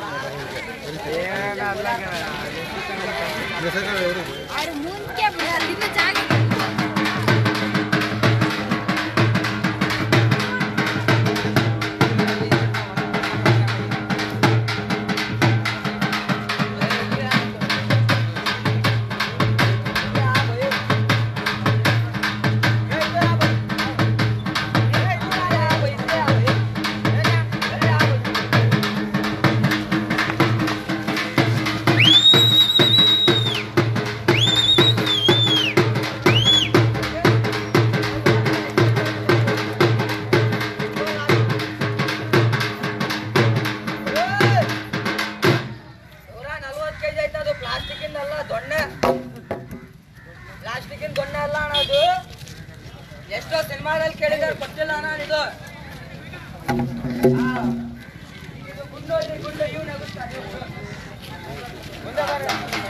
ನೂರ ನಲ್ವತ್ತು ಕೆಜಿ ಐತೆ ಅದು ಪ್ಲಾಸ್ಟಿಕ್ಕಿಂದ ಅಲ್ಲ ದೊಣ್ಣೆ ಪ್ಲಾಸ್ಟಿಕ್ಕಿನ ದೊಣ್ಣೆ ಅಲ್ಲ ಅಣ್ಣ ಅದು ಎಷ್ಟೋ ಸಿನಿಮಾದಲ್ಲಿ ಕೇಳಿದಾರೆ ಗೊತ್ತಿಲ್ಲ ಅಣ್ಣ ಇದು ಆ, ಇದು ಗುಂಡು ಇದೆ, ಗುಂಡು ಇವ್ನು ಎಬ್ಬಿಸ್ತಾನೆ, ಇವ್ನು. ಮುಂದೆ ಬರ್ರಿ.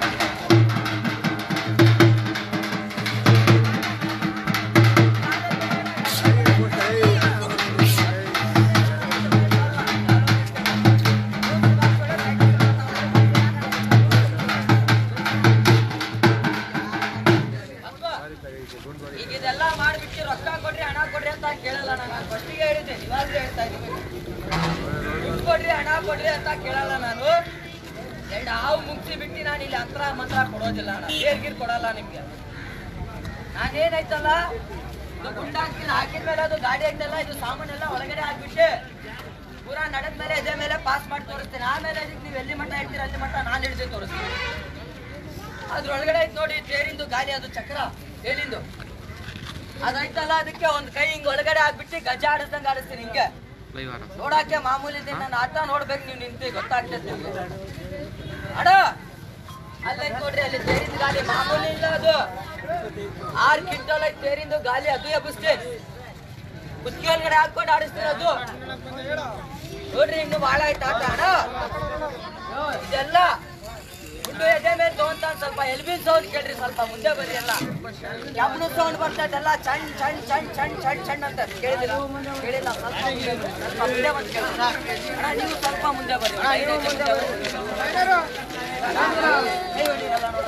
ಈಗ ಇದೆಲ್ಲ ಮಾಡ್ಬಿಟ್ಟು ರೊಕ್ಕ ಕೊಡ್ರಿ ಹಣ ಕೊಡ್ರಿ ಅಂತ ಕೇಳಲ್ಲ ನಾನು ಫಸ್ಟಿಗೆ ಹೇಳಿದ್ದೆ ಇವಾಗಲೂ ಹೇಳ್ತಾ ಇದ್ದೀನಿ ದುಡ್ಡು ಕೊಡ್ರಿ ಹಣ ಕೊಡ್ರಿ ಅಂತ ಕೇಳಲ್ಲ ನಾನು ಎರಡು ಹಾವು ಮುಗಿಸಿ ಬಿಟ್ಟು ನಾನು ಇಲ್ಲಿ ಅಂತರ ಮಂತ್ರ ಕೊಡೋದಿಲ್ಲ ಅಣ್ಣ ಗೀರ್ ಕೊಡಲ್ಲ ನಿಮ್ಗೆ ನಾನೇನೈತಲ್ಲ ಇದು ಗುಂಡ ಹಾಕ್ತೀನಿ ಹಾಕಿದ್ಮೇಲೆ ಅದು ಗಾಡಿ ಐತಲ್ಲ ಇದು ಸಾಮಾನೆಲ್ಲ ಒಳಗಡೆ ಹಾಕ್ಬಿಟ್ಟು ಪೂರಾ ನಡೆದ ಮೇಲೆ ಇದೇ ಮೇಲೆ ಪಾಸ್ ಮಾಡಿ ತೋರಿಸ್ತೀನಿ ಆಮೇಲೆ ಇದಕ್ಕೆ ನೀವು ಎಲ್ಲಿ ಮಟ್ಟ ಹೇಳ್ತೀರ ಅಲ್ಲಿ ಮಟ್ಟ ನಾನು ಹಿಡಿದು ತೋರಿಸ್ತೀನಿ ಅದ್ರೊಳಗಡೆ ಐತ್ ನೋಡಿ ತೇರಿಂದು ಗಾಲಿ ಅದು ಚಕ್ರ ತೇಲಿಂದು ಅದೈತಲ್ಲ ಅದಕ್ಕೆ ಒಂದ್ ಕೈ ಹಿಂಗ್ ಒಳಗಡೆ ಹಾಕ್ಬಿಟ್ಟು ಗಜ ಆಡಿಸ್ದಂಗ ಆಡಿಸ್ತೀನಿ ಹಿಂಗೆ ನೋಡಕ್ಕೆ ಮಾಮೂಲಿ ಇದೆ ನನ್ನ ಆಟ ನೋಡ್ಬೇಕು ನೀವು ನಿಂತು ಗೊತ್ತಾಗ್ತದೆ ನಿಮ್ಗೆ ಅಡ ಅಲ್ಲೈತ್ ನೋಡ್ರಿ ಅಲ್ಲಿ ತೇರಿದ ಗಾಲಿ ಮಾಮೂಲಿ ಇಲ್ಲ ಅದು ಆರ್ ಕ್ವಿಂಟಲ್ ಐತ್ ತೇರಿಂದು ಗಾಲಿ ಅದು ಎಬ್ಬಿಸ್ತೇನೆ ಕುಸ್ಕಿ ಒಳಗಡೆ ಹಾಕೊಂಡು ಆಡಿಸ್ತೀನಿ ಅದು ನೋಡ್ರಿ ಇನ್ನು ಬಹಳ ಆಯ್ತು ಆಟ ಅಣ್ಣ ಇದೆಲ್ಲ ಗುಂಡು ಎದೆ ಮೇಲೆ ತಗೊಂತಾನ ಸ್ವಲ್ಪ ಎಲ್ಬಿನ್ ಸೌಂಡ್ ಕೇಳ್ರಿ ಸ್ವಲ್ಪ ಮುಂದೆ ಬರ್ರಿ ಎಲ್ಲ ಯಬ್ನು ಸೌಂಡ್ ಬರ್ತದೆಲ್ಲ ಚಣ್ ಚಣ್ ಚಣ್ ಚಣ್ ಚಣ್ ಚಣ್ ಅಂತ ಕೇಳಿದಿಲ್ಲ ಕೇಳಿಲ್ಲ ಸ್ವಲ್ಪ ಮುಂದೆ ಬರ್ರಿ. ಸ್ವಲ್ಪ ಮುಂದೆ ಬಂದು ಕೇಳಿ ಅಣ್ಣ ನೀವು ಸ್ವಲ್ಪ ಮುಂದೆ ಬರ್ರಿ ಅಣ್ಣ, ಐದು ಹೆಜ್ಜೆ ಮುಂದೆ ಬರ್ರಿ. ಕೈ ಹೊಡೀರಲ್ಲ ನೋಡೋಣ.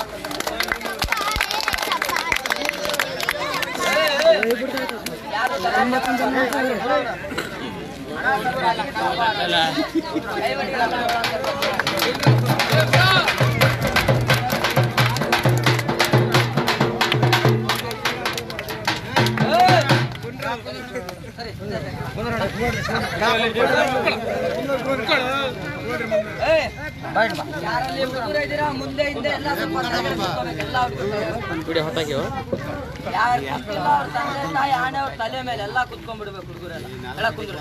ಏ, ಏ. ಯಾರು ಕೈ ಹೊಡೀರಲ್ಲ ನೋಡೋಣ. ಯಾರಲ್ಲಿ ಹುಡುಗರು ಇದ್ದೀರಾ ಮುಂದೆ ಹಿಂದೆ ಎಲ್ಲ ಸ್ವಲ್ಪ ತಲೆ ಕೆಡ್ಸ್ಕೊಬೇಕು, ಎಲ್ಲ ಹುಡುಗರು. ಯಾರು ಕೂತಿಲ್ಲ, ಅವ್ರ ತಂದೆ ತಾಯಿ ಆಣೆ ಅವ್ರ ತಲೆ ಮೇಲೆ ಎಲ್ಲ ಕುತ್ಕೊಂಡ್ಬಿಡ್ಬೇಕು ಹುಡುಗರೆಲ್ಲ ಎಲ್ಲ ಕುಂದ್ರು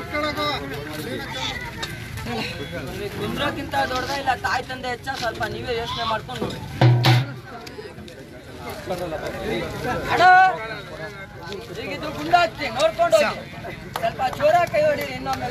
ಕುಂದ್ರೋಕ್ಕಿಂತ ದೊಡ್ಡದ ಇಲ್ಲ ತಾಯಿ ತಂದೆ ಹೆಚ್ಚ ಸ್ವಲ್ಪ ನೀವೇ ಯೋಚನೆ ಮಾಡ್ಕೊಂಡು ನೋಡಿ ಅಣ್ಣ ಈಗಿದ್ದು ಗುಂಡ ಹಚ್ಚಿ ನೋಡ್ಕೊಂಡು ಹೋಗಿ ಸ್ವಲ್ಪ ಜೋರ ಕೈ ಹೊಡೀರಿ ಇನ್ನೊಮ್ಮೆ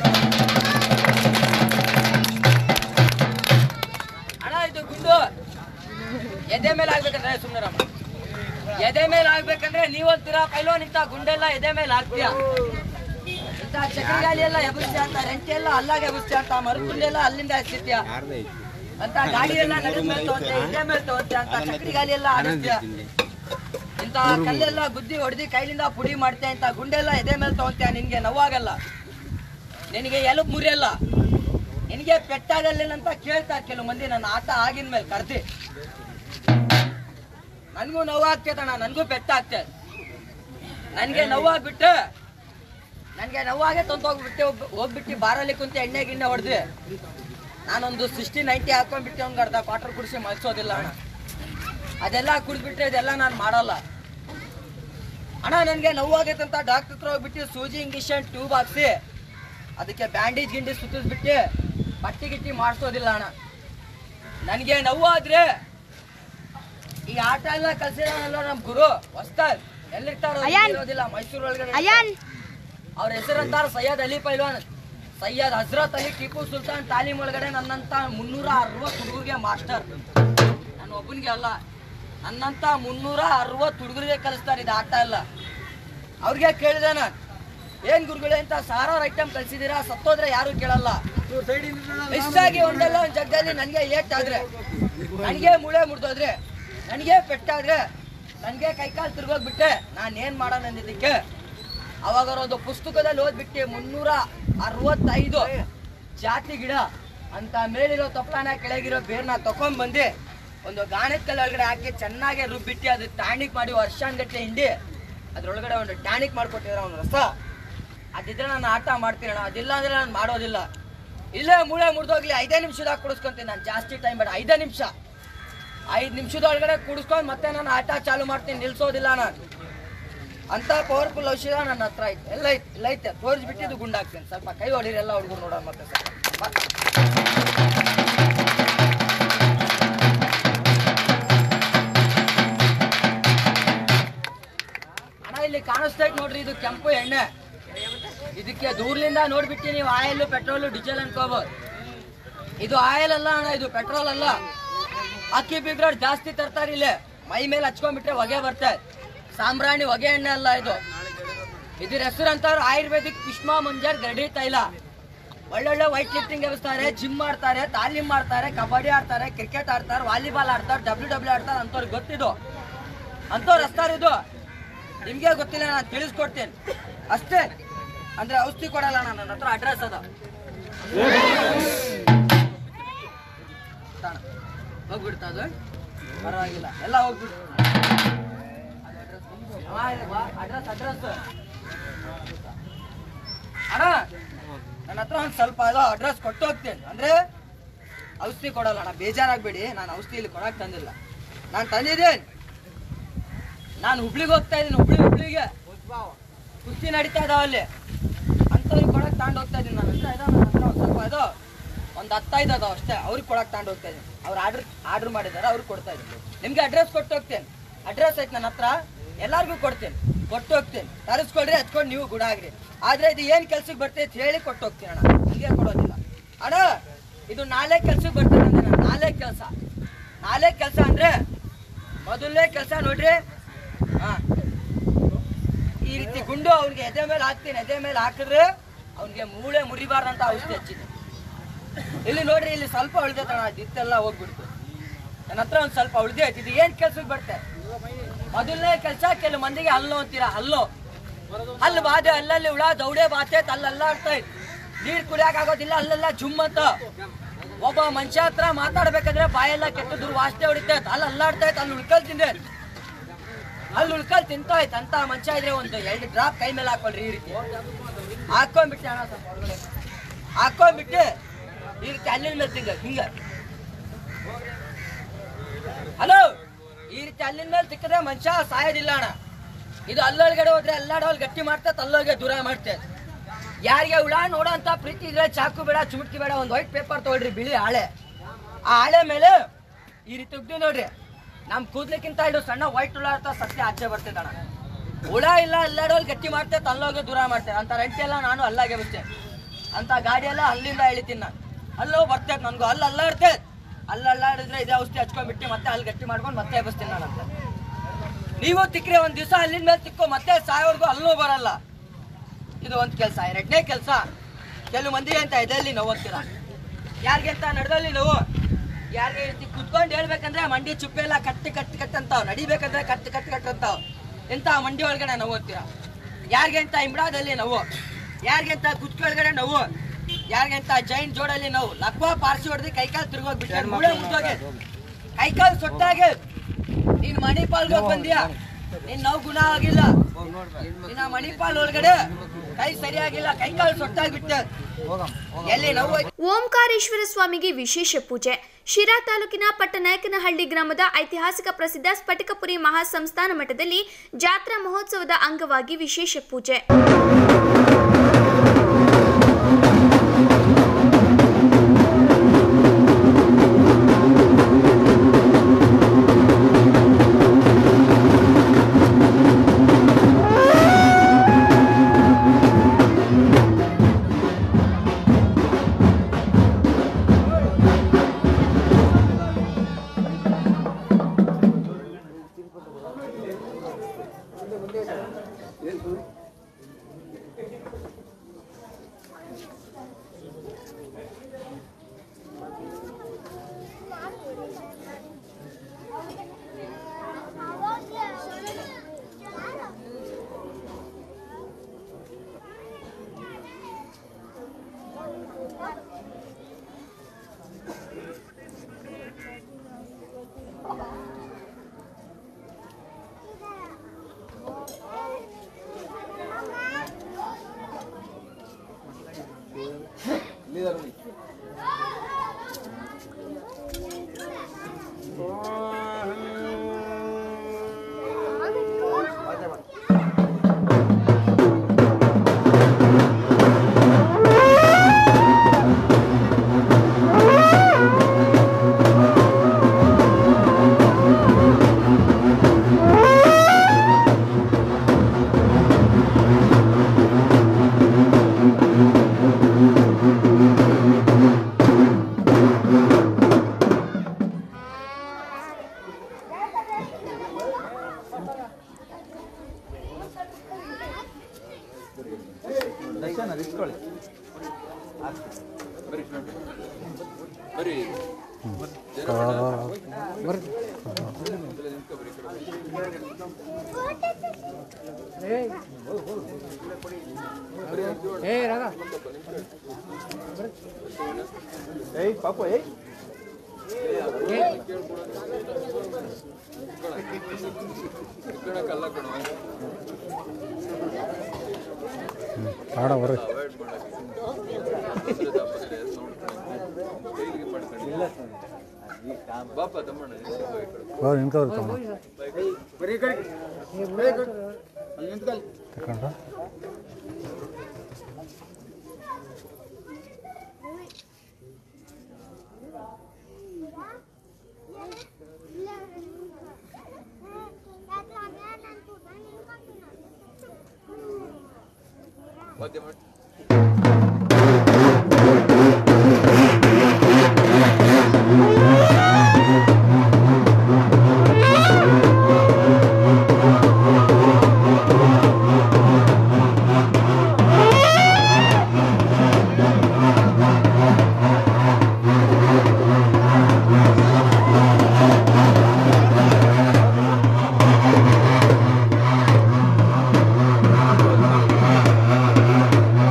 ಅಣ್ಣ ಇದು ಗುಂಡು ಎದೆ ಮೇಲೆ ಆಗ್ಬೇಕಂದ್ರೆ ಸುಮ್ಮನೆ ಎದೆ ಮೇಲೆ ಆಗ್ಬೇಕಂದ್ರೆ ನೀವಂತೀರಾ ಪೈಲೋನ್ ಇಂತ ಗುಂಡೆಲ್ಲ ಎದೆ ಮೇಲೆ ಹಾಕ್ತೀಯ ಇಂತ ಚಕ್ರಗಾಲಿ ಎಲ್ಲ ಎಬ್ಬಿಸ್ತೀಯ ಅಂತ ರೆಂಟಿ ಎಲ್ಲ ಅಲ್ಲಾಗ ಎಬ್ಬಿಸ್ತೀಯ ಅಂತ ಮರುಕುಂಡಿ ಎಲ್ಲ ಅಲ್ಲಿಂದ ಹಚ್ಚಿತ್ಯ ಅಂತ ಗಾಡಿ ಎಲ್ಲ ನಗದ ಮೇಲೆ ತಗೊಂತೀಯ ಎದೆ ಮೇಲೆ ತಗೊಂತೀಯ ಅಂತ ಚಕ್ರಿ ಗಾಲಿ ಎಲ್ಲ ಆಡಿಸ್ತೀಯ ಇಂತ ಕಲ್ಲೆಲ್ಲ ಗುದ್ದಿ ಹೊಡೆದಿ ಕೈಲಿಂದ ಪುಡಿ ಮಾಡ್ತೀಯ ಇಂತ ಗುಂಡೆಲ್ಲ ಎದೆ ಮೇಲೆ ತಗೊಂತೀಯ ನಿನ್ಗೆ ನೋವಾಗಲ್ಲ ನಿನಗೆ ಎಲುಬು ಮುರಿಯಲ್ಲ ನಿನಗೆ ಪೆಟ್ಟಾಗಲ್ಲ ಅಂತ ಕೇಳ್ತಾರೆ ಕೆಲವು ಮಂದಿ ನನ್ನ ಆಟ ಆಗಿನ ಮೇಲೆ ಕರ್ದಿ ನನ್ಗೂ ನೋವಾಗ್ತೈತಣ್ಣ ನನ್ಗೂ ಪೆಟ್ಟಾಗ್ತದೆ ನನ್ಗೆ ನೋವಾಗ್ಬಿಟ್ಟು ನನ್ಗೆ ನೋವಾಗೆ ತಂದು ಹೋಗ್ಬಿಟ್ಟು ಹೋಗ್ಬಿಟ್ಟು ಬಾರಲ್ಲಿ ಕುಂತ ಎಣ್ಣೆ ಗಿಣ್ಣೆ ಹೊಡೆದ್ವಿ ನಾನೊಂದು ಸಿಕ್ಸ್ಟಿ ನೈಂಟಿ ಹಾಕೊಂಡ್ಬಿಟ್ಟು ಅವ್ನಿಗೆ ಅರ್ಧ ಕ್ವಾರ್ಟರ್ ಕುಡಿಸಿ ಮಲ್ಸೋದಿಲ್ಲ ಅಣ್ಣ ಅದೆಲ್ಲ ಕುಡಿದ್ಬಿಟ್ರೆ ಇದೆಲ್ಲ ನಾನು ಮಾಡಲ್ಲ ಅಣ್ಣ ನನಗೆ ನೋವಾಗೈತೆ ಅಂತ ಡಾಕ್ಟರ್ ಹತ್ರ ಹೋಗ್ಬಿಟ್ಟು ಸೂಜಿ ಇಂಜೆಕ್ಷನ್ ಟ್ಯೂಬ್ ಹಾಕ್ಸಿ ಅದಕ್ಕೆ ಬ್ಯಾಂಡೇಜ್ ಗಿಂಡೇಜ್ ಸುತ್ತಿಸ್ಬಿಟ್ಟು ಬಟ್ಟಿ ಗಿಟ್ಟಿ ಮಾಡಿಸೋದಿಲ್ಲ ಅಣ್ಣ ನನಗೆ ನೋವಾದ್ರೆ ಈ ಆಟ ಎಲ್ಲ ಕಲ್ಸಿರೋನಲ್ಲ ನಮ್ ಗುರು ಹೊಸ್ತಾರ್ ಎಲ್ಲಿರ್ತಾರೋ ಇರೋದಿಲ್ಲ ಮೈಸೂರು ಒಳಗಡೆ ಅವ್ರ ಹೆಸರು ಅಂತಾರ ಸೈಯದ್ ಅಲಿ ಪೈಲ್ವಾನ್ ಸೈಯದ್ ಹಜ್ರತ್ ಅಲಿ ಟಿಪ್ಪು ಸುಲ್ತಾನ್ ತಾಲೀಮ್ ಒಳಗಡೆ ನನ್ನಂತ ಮುನ್ನೂರ ಅರವತ್ತು ಹುಡುಗರಿಗೆ ಮಾಸ್ಟರ್ ನಾನು ಒಬ್ಬನಿಗೆ ಅಲ್ಲ ನನ್ನಂತ ಮುನ್ನೂರ ಅರವತ್ತು ಹುಡುಗರಿಗೆ ಕಲಿಸ್ತಾರೆ ಇದು ಆಟ ಎಲ್ಲ ಅವ್ರಿಗೆ ಕೇಳಿದೆ ನಾನು ಏನ್ ಗುರುಗಳೇ ಅಂತ ಸಾವಿರಾರು ಐಟಮ್ ಕಲ್ಸಿದೀರಾ ಸತ್ತೋದ್ರೆ ಯಾರು ಕೇಳಲ್ಲ ಮಿಸ್ ಆಗಿ ಒಂದಲ್ಲ ಒಂದ್ ಜಗದಲ್ಲಿ ನನಗೆ ಏಟ್ ಆದ್ರೆ ನನಗೆ ಮೂಳೆ ಮುರಿದೋದ್ರೆ ನನಗೆ ಪೆಟ್ಟಾದ್ರೆ ನನಗೆ ಕೈಕಾಲು ತಿರ್ಗೋಗ್ಬಿಟ್ಟೆ ನಾನು ಏನ್ ಮಾಡೋಣ ಅಂದಿದ್ದಕ್ಕೆ ಅವಾಗ ಅವ್ರು ಒಂದು ಪುಸ್ತಕದಲ್ಲಿ ಓದ್ಬಿಟ್ಟು ಮುನ್ನೂರ ಅರವತ್ತೈದು ಜಾತಿ ಗಿಡ ಅಂತ ಮೇಲಿರೋ ತಪ್ಪಲನ ಕೆಳಗಿರೋ ಬೇರ್ನ ತಕೊಂಡ್ ಬಂದು ಒಂದು ಗಾಣದ ಕಲ್ಲು ಒಳಗಡೆ ಹಾಕಿ ಚೆನ್ನಾಗಿ ರುಬ್ಬಿಟ್ಟು ಅದು ಟಾನಿಕ್ ಮಾಡಿ ವರ್ಷಾನ್ಗಟ್ಲೆ ಹಿಂಡಿ ಅದ್ರೊಳಗಡೆ ಒಂದು ಟಾನಿಕ್ ಮಾಡ್ಕೊಟ್ಟಿರೋ ಒಂದು ರಸ ಅದಿದ್ರೆ ನಾನು ಆಟ ಮಾಡ್ತೀನಿ ಅಣ್ಣ ಅದಿಲ್ಲ ಅಂದ್ರೆ ನಾನು ಮಾಡೋದಿಲ್ಲ ಇಲ್ಲೇ ಮೂಳೆ ಮುರಿದೋಗ್ಲಿ ಐದೇ ನಿಮಿಷದಾಗ ಕುಡಿಸ್ಕೊಂತೀನಿ ನಾನು ಜಾಸ್ತಿ ಟೈಮ್ ಬೇಡ ಐದೇ ನಿಮಿಷ ಐದು ನಿಮಿಷದೊಳಗಡೆ ಕುಡಿಸ್ಕೊಂಡು ಮತ್ತೆ ನಾನು ಆಟ ಚಾಲು ಮಾಡ್ತೀನಿ ನಿಲ್ಸೋದಿಲ್ಲ ನಾನು ಅಂತ ಪವರ್ಫುಲ್ ಔಷಧ ನನ್ನ ಹತ್ರ ಐತೆ ಎಲ್ಲ ಐತೆ ಎಲ್ಲ ಐತೆ ತೋರಿಸ್ಬಿಟ್ಟು ಇದು ಗುಂಡಾಕ್ತೀನಿ ಸ್ವಲ್ಪ ಕೈ ಹೊಡೀರಿ ಎಲ್ಲ ಹುಡುಗರು ನೋಡೋಣ ಮತ್ತೆ ಸ್ವಲ್ಪ ಮತ್ತೆ. ಅಣ್ಣ ಇಲ್ಲಿ ಕಾಣಿಸ್ತಾ ಐತೆ ನೋಡ್ರಿ ಇದು ಕೆಂಪು ಎಣ್ಣೆ ಇದಕ್ಕೆ ದೂರ್ಲಿಂದ ನೋಡ್ಬಿಟ್ಟು ನೀವು ಆಯಿಲ್ ಪೆಟ್ರೋಲ್ ಡೀಸೆಲ್ ಅನ್ಕೋಬಹುದು ಇದು ಆಯಿಲ್ ಅಲ್ಲ ಅಣ್ಣ ಇದು ಪೆಟ್ರೋಲ್ ಅಲ್ಲ ಅಕ್ಕಿ ಬಿಗ್ರಾಡ್ ಜಾಸ್ತಿ ತರ್ತಾರೆ ಇಲ್ಲಿ ಮೈ ಮೇಲೆ ಹಚ್ಕೊಂಡ್ಬಿಟ್ರೆ ಹೊಗೆ ಬರ್ತದೆ ಸಾಂಬ್ರಾಣಿ ಹೊಗೆ ಎಣ್ಣೆ ಅಲ್ಲ ಇದು ಇದ್ರ ಹೆಸರು ಅಂತಾರು ಆಯುರ್ವೇದಿಕ್ ಪುಷ್ಮಾ ಮುಂಜಾರ್ ಗರಡಿ ತೈಲ ಒಳ್ಳೊಳ್ಳೆ ವೈಟ್ ಲಿಫ್ಟಿಂಗ್ ಎಬ್ಬಿಸ್ತಾರೆ ಜಿಮ್ ಮಾಡ್ತಾರೆ ತಾಲೀಮ್ ಮಾಡ್ತಾರೆ ಕಬಡ್ಡಿ ಆಡ್ತಾರೆ ಕ್ರಿಕೆಟ್ ಆಡ್ತಾರೆ ವಾಲಿಬಾಲ್ ಆಡ್ತಾರೆ ಡಬ್ಲ್ಯೂ ಡಬ್ಲ್ಯೂ ಆಡ್ತಾರೆ ಅಂತವ್ರಿಗೆ ಗೊತ್ತಿದು ಅಂತವ್ರು ಹಸ್ತಾರ ಇದು ನಿಮ್ಗೆ ಗೊತ್ತಿಲ್ಲ ನಾನು ತಿಳಿಸ್ಕೊಡ್ತೀನಿ ಅಷ್ಟೇ ಅಂದ್ರೆ ಔಷಧಿ ಕೊಡಲ್ಲ ನಾನು ನನ್ನ ಹತ್ರ ಅಡ್ರೆಸ್ ಅದ ತಾಣ. ಹೋಗ್ಬಿಡ್ತಾ ಅದು ಪರವಾಗಿಲ್ಲ ಎಲ್ಲ ಹೋಗ್ಬಿಡು ಅಡ್ರೆಸ್ ಅಡ್ರೆಸ್ ಅಣ್ಣ ನನ್ನ ಹತ್ರ ಒಂದು ಸ್ವಲ್ಪ ಅದು ಅಡ್ರೆಸ್ ಕೊಟ್ಟು ಹೋಗ್ತೇನೆ ಅಂದ್ರೆ ಔಷಧಿ ಕೊಡಲ್ಲ ಅಣ್ಣ ಬೇಜಾರಾಗ್ಬೇಡಿ ನಾನು ಔಷಧಿ ಇಲ್ಲಿ ಕೊಡಕ್ ತಂದಿಲ್ಲ ನಾನು ತಂದಿದ್ದೇನೆ ನಾನು ಹುಬ್ಳಿಗೆ ಹೋಗ್ತಾ ಇದ್ದೀನಿ ಹುಬ್ಳಿ ಹುಬ್ಳಿಗೆ ಕುಸ್ತಿ ನಡೀತಾ ಇದಾವ ಅಲ್ಲಿ ಅಂಥವ್ರಿಗೆ ಕೊಡಕ್ ತಗೊಂಡು ಹೋಗ್ತಾ ಇದ್ದೀನಿ ನನ್ನ ಹತ್ರ ಇದಾವ ನನ್ನ ಹತ್ರ ಒಂದು ಸ್ವಲ್ಪ ಇದು ಒಂದು ಹತ್ತೈದು ಅದಾವ ಅಷ್ಟೇ ಅವ್ರಿಗೆ ಕೊಡಕ್ ತಗೊಂಡು ಹೋಗ್ತಾ ಇದ್ದೀನಿ ಅವ್ರು ಆರ್ಡರ್ ಆರ್ಡರ್ ಮಾಡಿದ್ದಾರೆ ಅವ್ರಿಗೆ ಕೊಡ್ತಾ ಇದ್ದೀನಿ ನಿಮ್ಗೆ ಅಡ್ರೆಸ್ ಕೊಟ್ಟು ಹೋಗ್ತೇನೆ ಅಡ್ರೆಸ್ ಐತೆ ನನ್ನ ಹತ್ರ ಎಲ್ಲಾರ್ಗೂ ಕೊಡ್ತೇನೆ ಕೊಟ್ಟು ಹೋಗ್ತೇನೆ ತರಿಸ್ಕೊಳ್ರಿ ಹಚ್ಕೊಂಡು ನೀವು ಗುಡ ಆಗ್ರಿ ಆದ್ರೆ ಇದು ಏನ್ ಕೆಲ್ಸಕ್ಕೆ ಬರ್ತೈತೆ ಅಂತ ಹೇಳಿ ಕೊಟ್ಟು ಹೋಗ್ತೀನಿ ಅಣ್ಣ ಹಂಗೆ ಕೊಡೋದಿಲ್ಲ ಅಣ್ಣ ಇದು ನಾಳೆ ಕೆಲ್ಸಕ್ಕೆ ಬರ್ತದೆ ಅಂದ್ರೆ ನಾನು ನಾಳೆ ಕೆಲಸ ನಾಳೆ ಕೆಲಸ ಅಂದ್ರೆ ಮೊದಲನೇ ಕೆಲಸ ನೋಡ್ರಿ ಹಾ ಈ ರೀತಿ ಗುಂಡು ಅವ್ನಿಗೆ ಎದೆ ಮೇಲೆ ಹಾಕ್ತೀನಿ ಎದೆ ಮೇಲೆ ಹಾಕಿದ್ರೆ ಅವ್ನಿಗೆ ಮೂಳೆ ಮುರಿಬಾರ್ದಂತ ಔಷಧಿ ಹಚ್ಚಿದೆ ಇಲ್ಲಿ ನೋಡ್ರಿ ಇಲ್ಲಿ ಸ್ವಲ್ಪ ಉಳಿದೈತಣ ಇತ್ತೆಲ್ಲ ಹೋಗ್ಬಿಡ್ತು ನನ್ನ ಹತ್ರ ಒಂದ್ ಸ್ವಲ್ಪ ಉಳಿದೇ ಐತಿ ಇದು ಏನ್ ಕೆಲ್ಸಕ್ಕೆ ಬರುತ್ತೆ ಮೊದಲನೇ ಕೆಲಸ ಕೆಲವು ಮಂದಿಗೆ ಹಲ್ಲು ಅಂತೀರಾ ಹಲ್ಲು ಹಲ್ಲು ಬಾದೆ ಅಲ್ಲಲ್ಲಿ ಹುಳ ದೌಡೆ ಬಾತೈತ್ ಅಲ್ಲೆಲ್ಲ ಇರ್ತೈತ್ ನೀರ್ ಕುಡಿಯಕ್ ಆಗೋದಿಲ್ಲ ಅಲ್ಲೆಲ್ಲ ಜುಮ್ ಅಂತ ಒಬ್ಬ ಮನುಷ್ಯ ಹತ್ರ ಮಾತಾಡ್ಬೇಕಾದ್ರೆ ಬಾಯೆಲ್ಲ ಕೆಟ್ಟ ದುರ್ವಾಸನೆ ಹೊಡಿತೈತ್ ಅಲ್ಲಿ ಅಲ್ಲಾಡ್ತೈತ್ ಅಲ್ಲಿ ಉಳ್ಕಲ್ ತಿಂದೈತ್ ಅಲ್ಲಿ ಉಳ್ಕಲ್ ತಿಂತಾಯ್ತ್ ಅಂತ ಮನುಷ್ಯ ಇದ್ರೆ ಒಂದು ಎರಡು ಡ್ರಾಪ್ ಕೈ ಮೇಲೆ ಹಾಕೊಳ್ರಿ ಈ ರೀತಿ ಹಾಕೊಂಡ್ಬಿಟ್ಟೆ ಅಣ್ಣ ಸ್ವಲ್ಪ ಒಳಗಡೆ ಹಾಕೊಂಡ್ಬಿಟ್ಟು ಈ ರೀತಿ ಅಲ್ಲಿನ ಮೇಲೆ ತಿಂಗ ಹಿಂಗ ಹಲೋ ಈ ರೀತಿ ಅಲ್ಲಿನ ಮೇಲೆ ತಿಕ್ಕಿದ್ರೆ ಮನುಷ್ಯ ಸಾಯೋದಿಲ್ಲ ಅಣ್ಣ ಇದು ಅಲ್ಲೊಳಗಡೆ ಹೋದ್ರೆ ಎಲ್ಲಾಡೋಲ್ ಗಟ್ಟಿ ಮಾಡ್ತಾ ತಲ್ಲೋಗೆ ದೂರ ಮಾಡ್ತೆ ಯಾರಿಗೆ ಹುಳ ನೋಡೋ ಅಂತ ಪ್ರೀತಿ ಇದ್ರೆ ಚಾಕು ಬೇಡ ಚುಮಟ್ಕಿ ಬೇಡ ಒಂದು ವೈಟ್ ಪೇಪರ್ ತಗೊಳ್ರಿ ಬಿಳಿ ಹಾಳೆ ಆ ಹಾಳೆ ಮೇಲೆ ಈ ರೀತಿ ಉಗ್ದು ನೋಡ್ರಿ ನಮ್ ಕೂದ್ಲಿಕ್ಕಿಂತ ಇದು ಸಣ್ಣ ವೈಟ್ ಹುಳ ಅಂತ ಸತ್ಯ ಆಚೆ ಬರ್ತೈತೆ ಅಣ್ಣ ಹುಳ ಇಲ್ಲ ಎಲ್ಲಾಡೋಲ್ ಗಟ್ಟಿ ಮಾಡ್ತೆ ತಲ್ಲೋಗೆ ದೂರ ಮಾಡ್ತೇನೆ ಅಂತ ರಂಟಿ ಎಲ್ಲ ನಾನು ಅಲ್ಲಾಗೆ ಬಿಡ್ತೇನೆ ಅಂತ ಗಾಡಿ ಎಲ್ಲ ಅಲ್ಲಿಂದ ಎಳಿತೀನಿ ನಾನು ಅಲ್ಲೋ ಬರ್ತೈತೆ ನನಗೂ ಅಲ್ಲಿ ಅಲ್ಲಾಡ್ತೈತೆ ಅಲ್ಲಿ ಅಲ್ಲಾಡಿದ್ರೆ ಇದೇ ಔಷಧಿ ಹಚ್ಕೊಂಡ್ಬಿಟ್ಟು ಮತ್ತೆ ಅಲ್ಲಿ ಗಟ್ಟಿ ಮಾಡ್ಕೊಂಡು ಮತ್ತೆ ಎಬ್ಬಿಸ್ತೀನಿ ನಾನು ಅಂತ ನೀವು ತಿಕ್ಕ್ರೆ ಒಂದ್ ದಿವಸ ಅಲ್ಲಿಂದ ಮೇಲೆ ತಿಕ್ಕೋ ಮತ್ತೆ ಸಾಯೋವರೆಗೂ ಅಲ್ಲೂ ಬರಲ್ಲ ಇದು ಒಂದ್ ಕೆಲಸ ಎರಡನೇ ಕೆಲಸ ಕೆಲವು ಮಂದಿ ಅಂತ ಇದರಲ್ಲಿ ನೋವು ಅಂತೀರಾ ಯಾರಿಗೆ ಅಂತ ನಡೆದಲ್ಲಿ ನೋವು ಯಾರಿಗೆ ರೀತಿ ಕುತ್ಕೊಂಡು ಹೇಳ್ಬೇಕಂದ್ರೆ ಮಂಡಿ ಚುಪ್ಪೆ ಎಲ್ಲ ಕಟ್ಟಿ ಕಟ್ಟಿ ಕಟ್ಟಿ ಅಂತಾವ್ ನಡಿಬೇಕಂದ್ರೆ ಕಟ್ಟಿ ಕಟ್ಟಿ ಕಟ್ಟಿ ಅಂತಾವ್ ಎಂತ ಮಂಡಿ ಒಳಗಡೆ ನೋವು ಅಂತೀರಾ ಯಾರಿಗೆ ಅಂತ ಇಮ್ರಾದಲ್ಲಿ ನೋವು ಯಾರಿಗೆ ಅಂತ ಕುತ್ಕೆ ಒಳಗಡೆ ನೋವು ಯಾರಿಗೆ ಅಂತ ಜೈನ್ ಜೋಡಲ್ಲಿ ನೋವು ಲಕ್ವ ಪಾರ್ಸಿ ಹೊಡೆದು ಕೈಕಾಲು ತಿರುಗೋಗ್ಬಿಟ್ಟೆ ಮೂಳೆ ಮುಟ್ಟೋಗೆ ಕೈಕಾಲು ಸೊಟ್ಟಾಗೆ ನೀನ್ ಮಣಿಪಾಲ್ಗೆ ಹೋಗ್ ಬಂದ್ಯಾ ನಿನ್ ನೋವು ಗುಣ ಆಗಿಲ್ಲ ನಿನ್ನ ಮಣಿಪಾಲ್ ಒಳಗಡೆ ಕೈ ಸರಿಯಾಗಿಲ್ಲ ಕೈ ಕಾಲು ಸೊಟ್ಟಾಗ್ಬಿಟ್ಟೆ ಎಲ್ಲಿ ನೋವು ಐತೆ? ಓಂಕಾರೇಶ್ವರ ಸ್ವಾಮಿಗೆ ವಿಶೇಷ ಪೂಜೆ ಶಿರಾ ತಾಲೂಕಿನ ಪಟ್ಟನಾಯಕನಹಳ್ಳಿ ಗ್ರಾಮದ ಐತಿಹಾಸಿಕ ಪ್ರಸಿದ್ಧ ಸ್ಫಟಿಕಪುರಿ ಮಹಾಸಂಸ್ಥಾನ ಮಠದಲ್ಲಿ ಜಾತ್ರಾ ಮಹೋತ್ಸವದ ಅಂಗವಾಗಿ ವಿಶೇಷ ಪೂಜೆ ದರ್ಶನ ಇಟ್ಕೊಳ್ಳಿ ಏಯ್ ಪಾಪು ಏಯ್ ¡Vamos!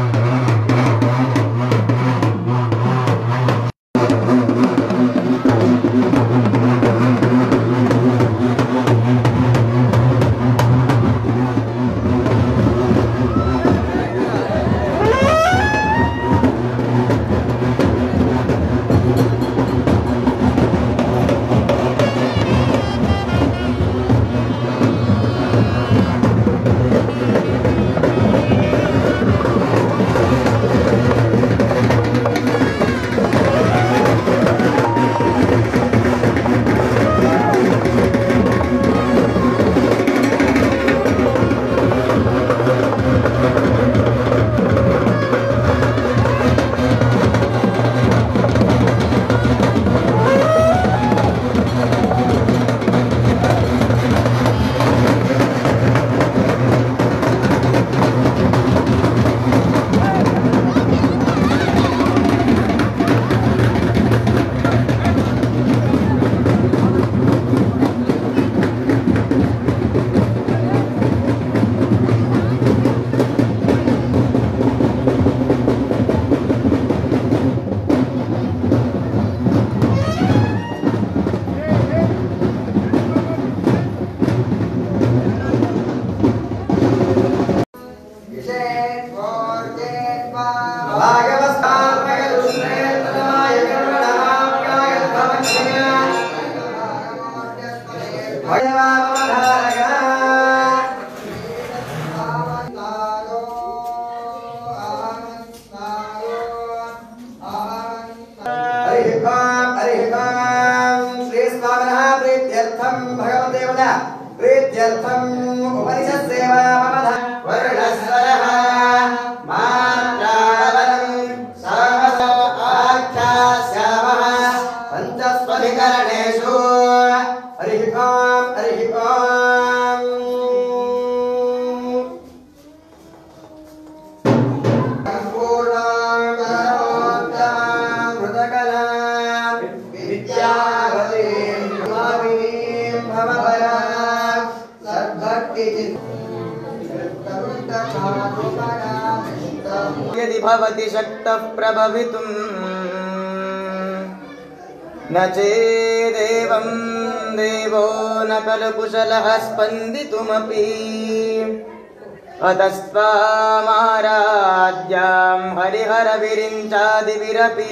हरिः ओम् हरिः ओम् श्रीस्वामिनः प्रीत्यर्थं भगवदेवता प्रीत्यर्थम् उपनिषत्सेवा मम वर्णस्वरः मात्रावरम् सामस आख्यास्यामः पञ्चस्वधिकरणेषु हरिः ओम् हरिः ओम् यदि भवति शक्तः प्रभवितुम् न चेदेवं देवो न खलु कुशलः स्पन्दितुमपि अतस्त्वामाराध्यां हरिहरविरिञ्चादिभिरपि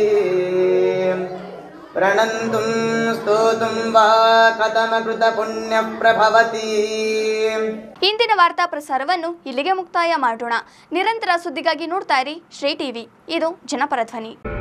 प्रणन्तुं स्तोतुं वा कथमकृतपुण्यः प्रभवति ಇಂದಿನ ವಾರ್ತಾ ಪ್ರಸಾರವನ್ನು ಇಲ್ಲಿಗೆ ಮುಕ್ತಾಯ ಮಾಡೋಣ ನಿರಂತರ ಸುದ್ದಿಗಾಗಿ ನೋಡ್ತಾ ಇರಿ ಶ್ರೀ ಟಿವಿ ಇದು ಜನಪರ ಧ್ವನಿ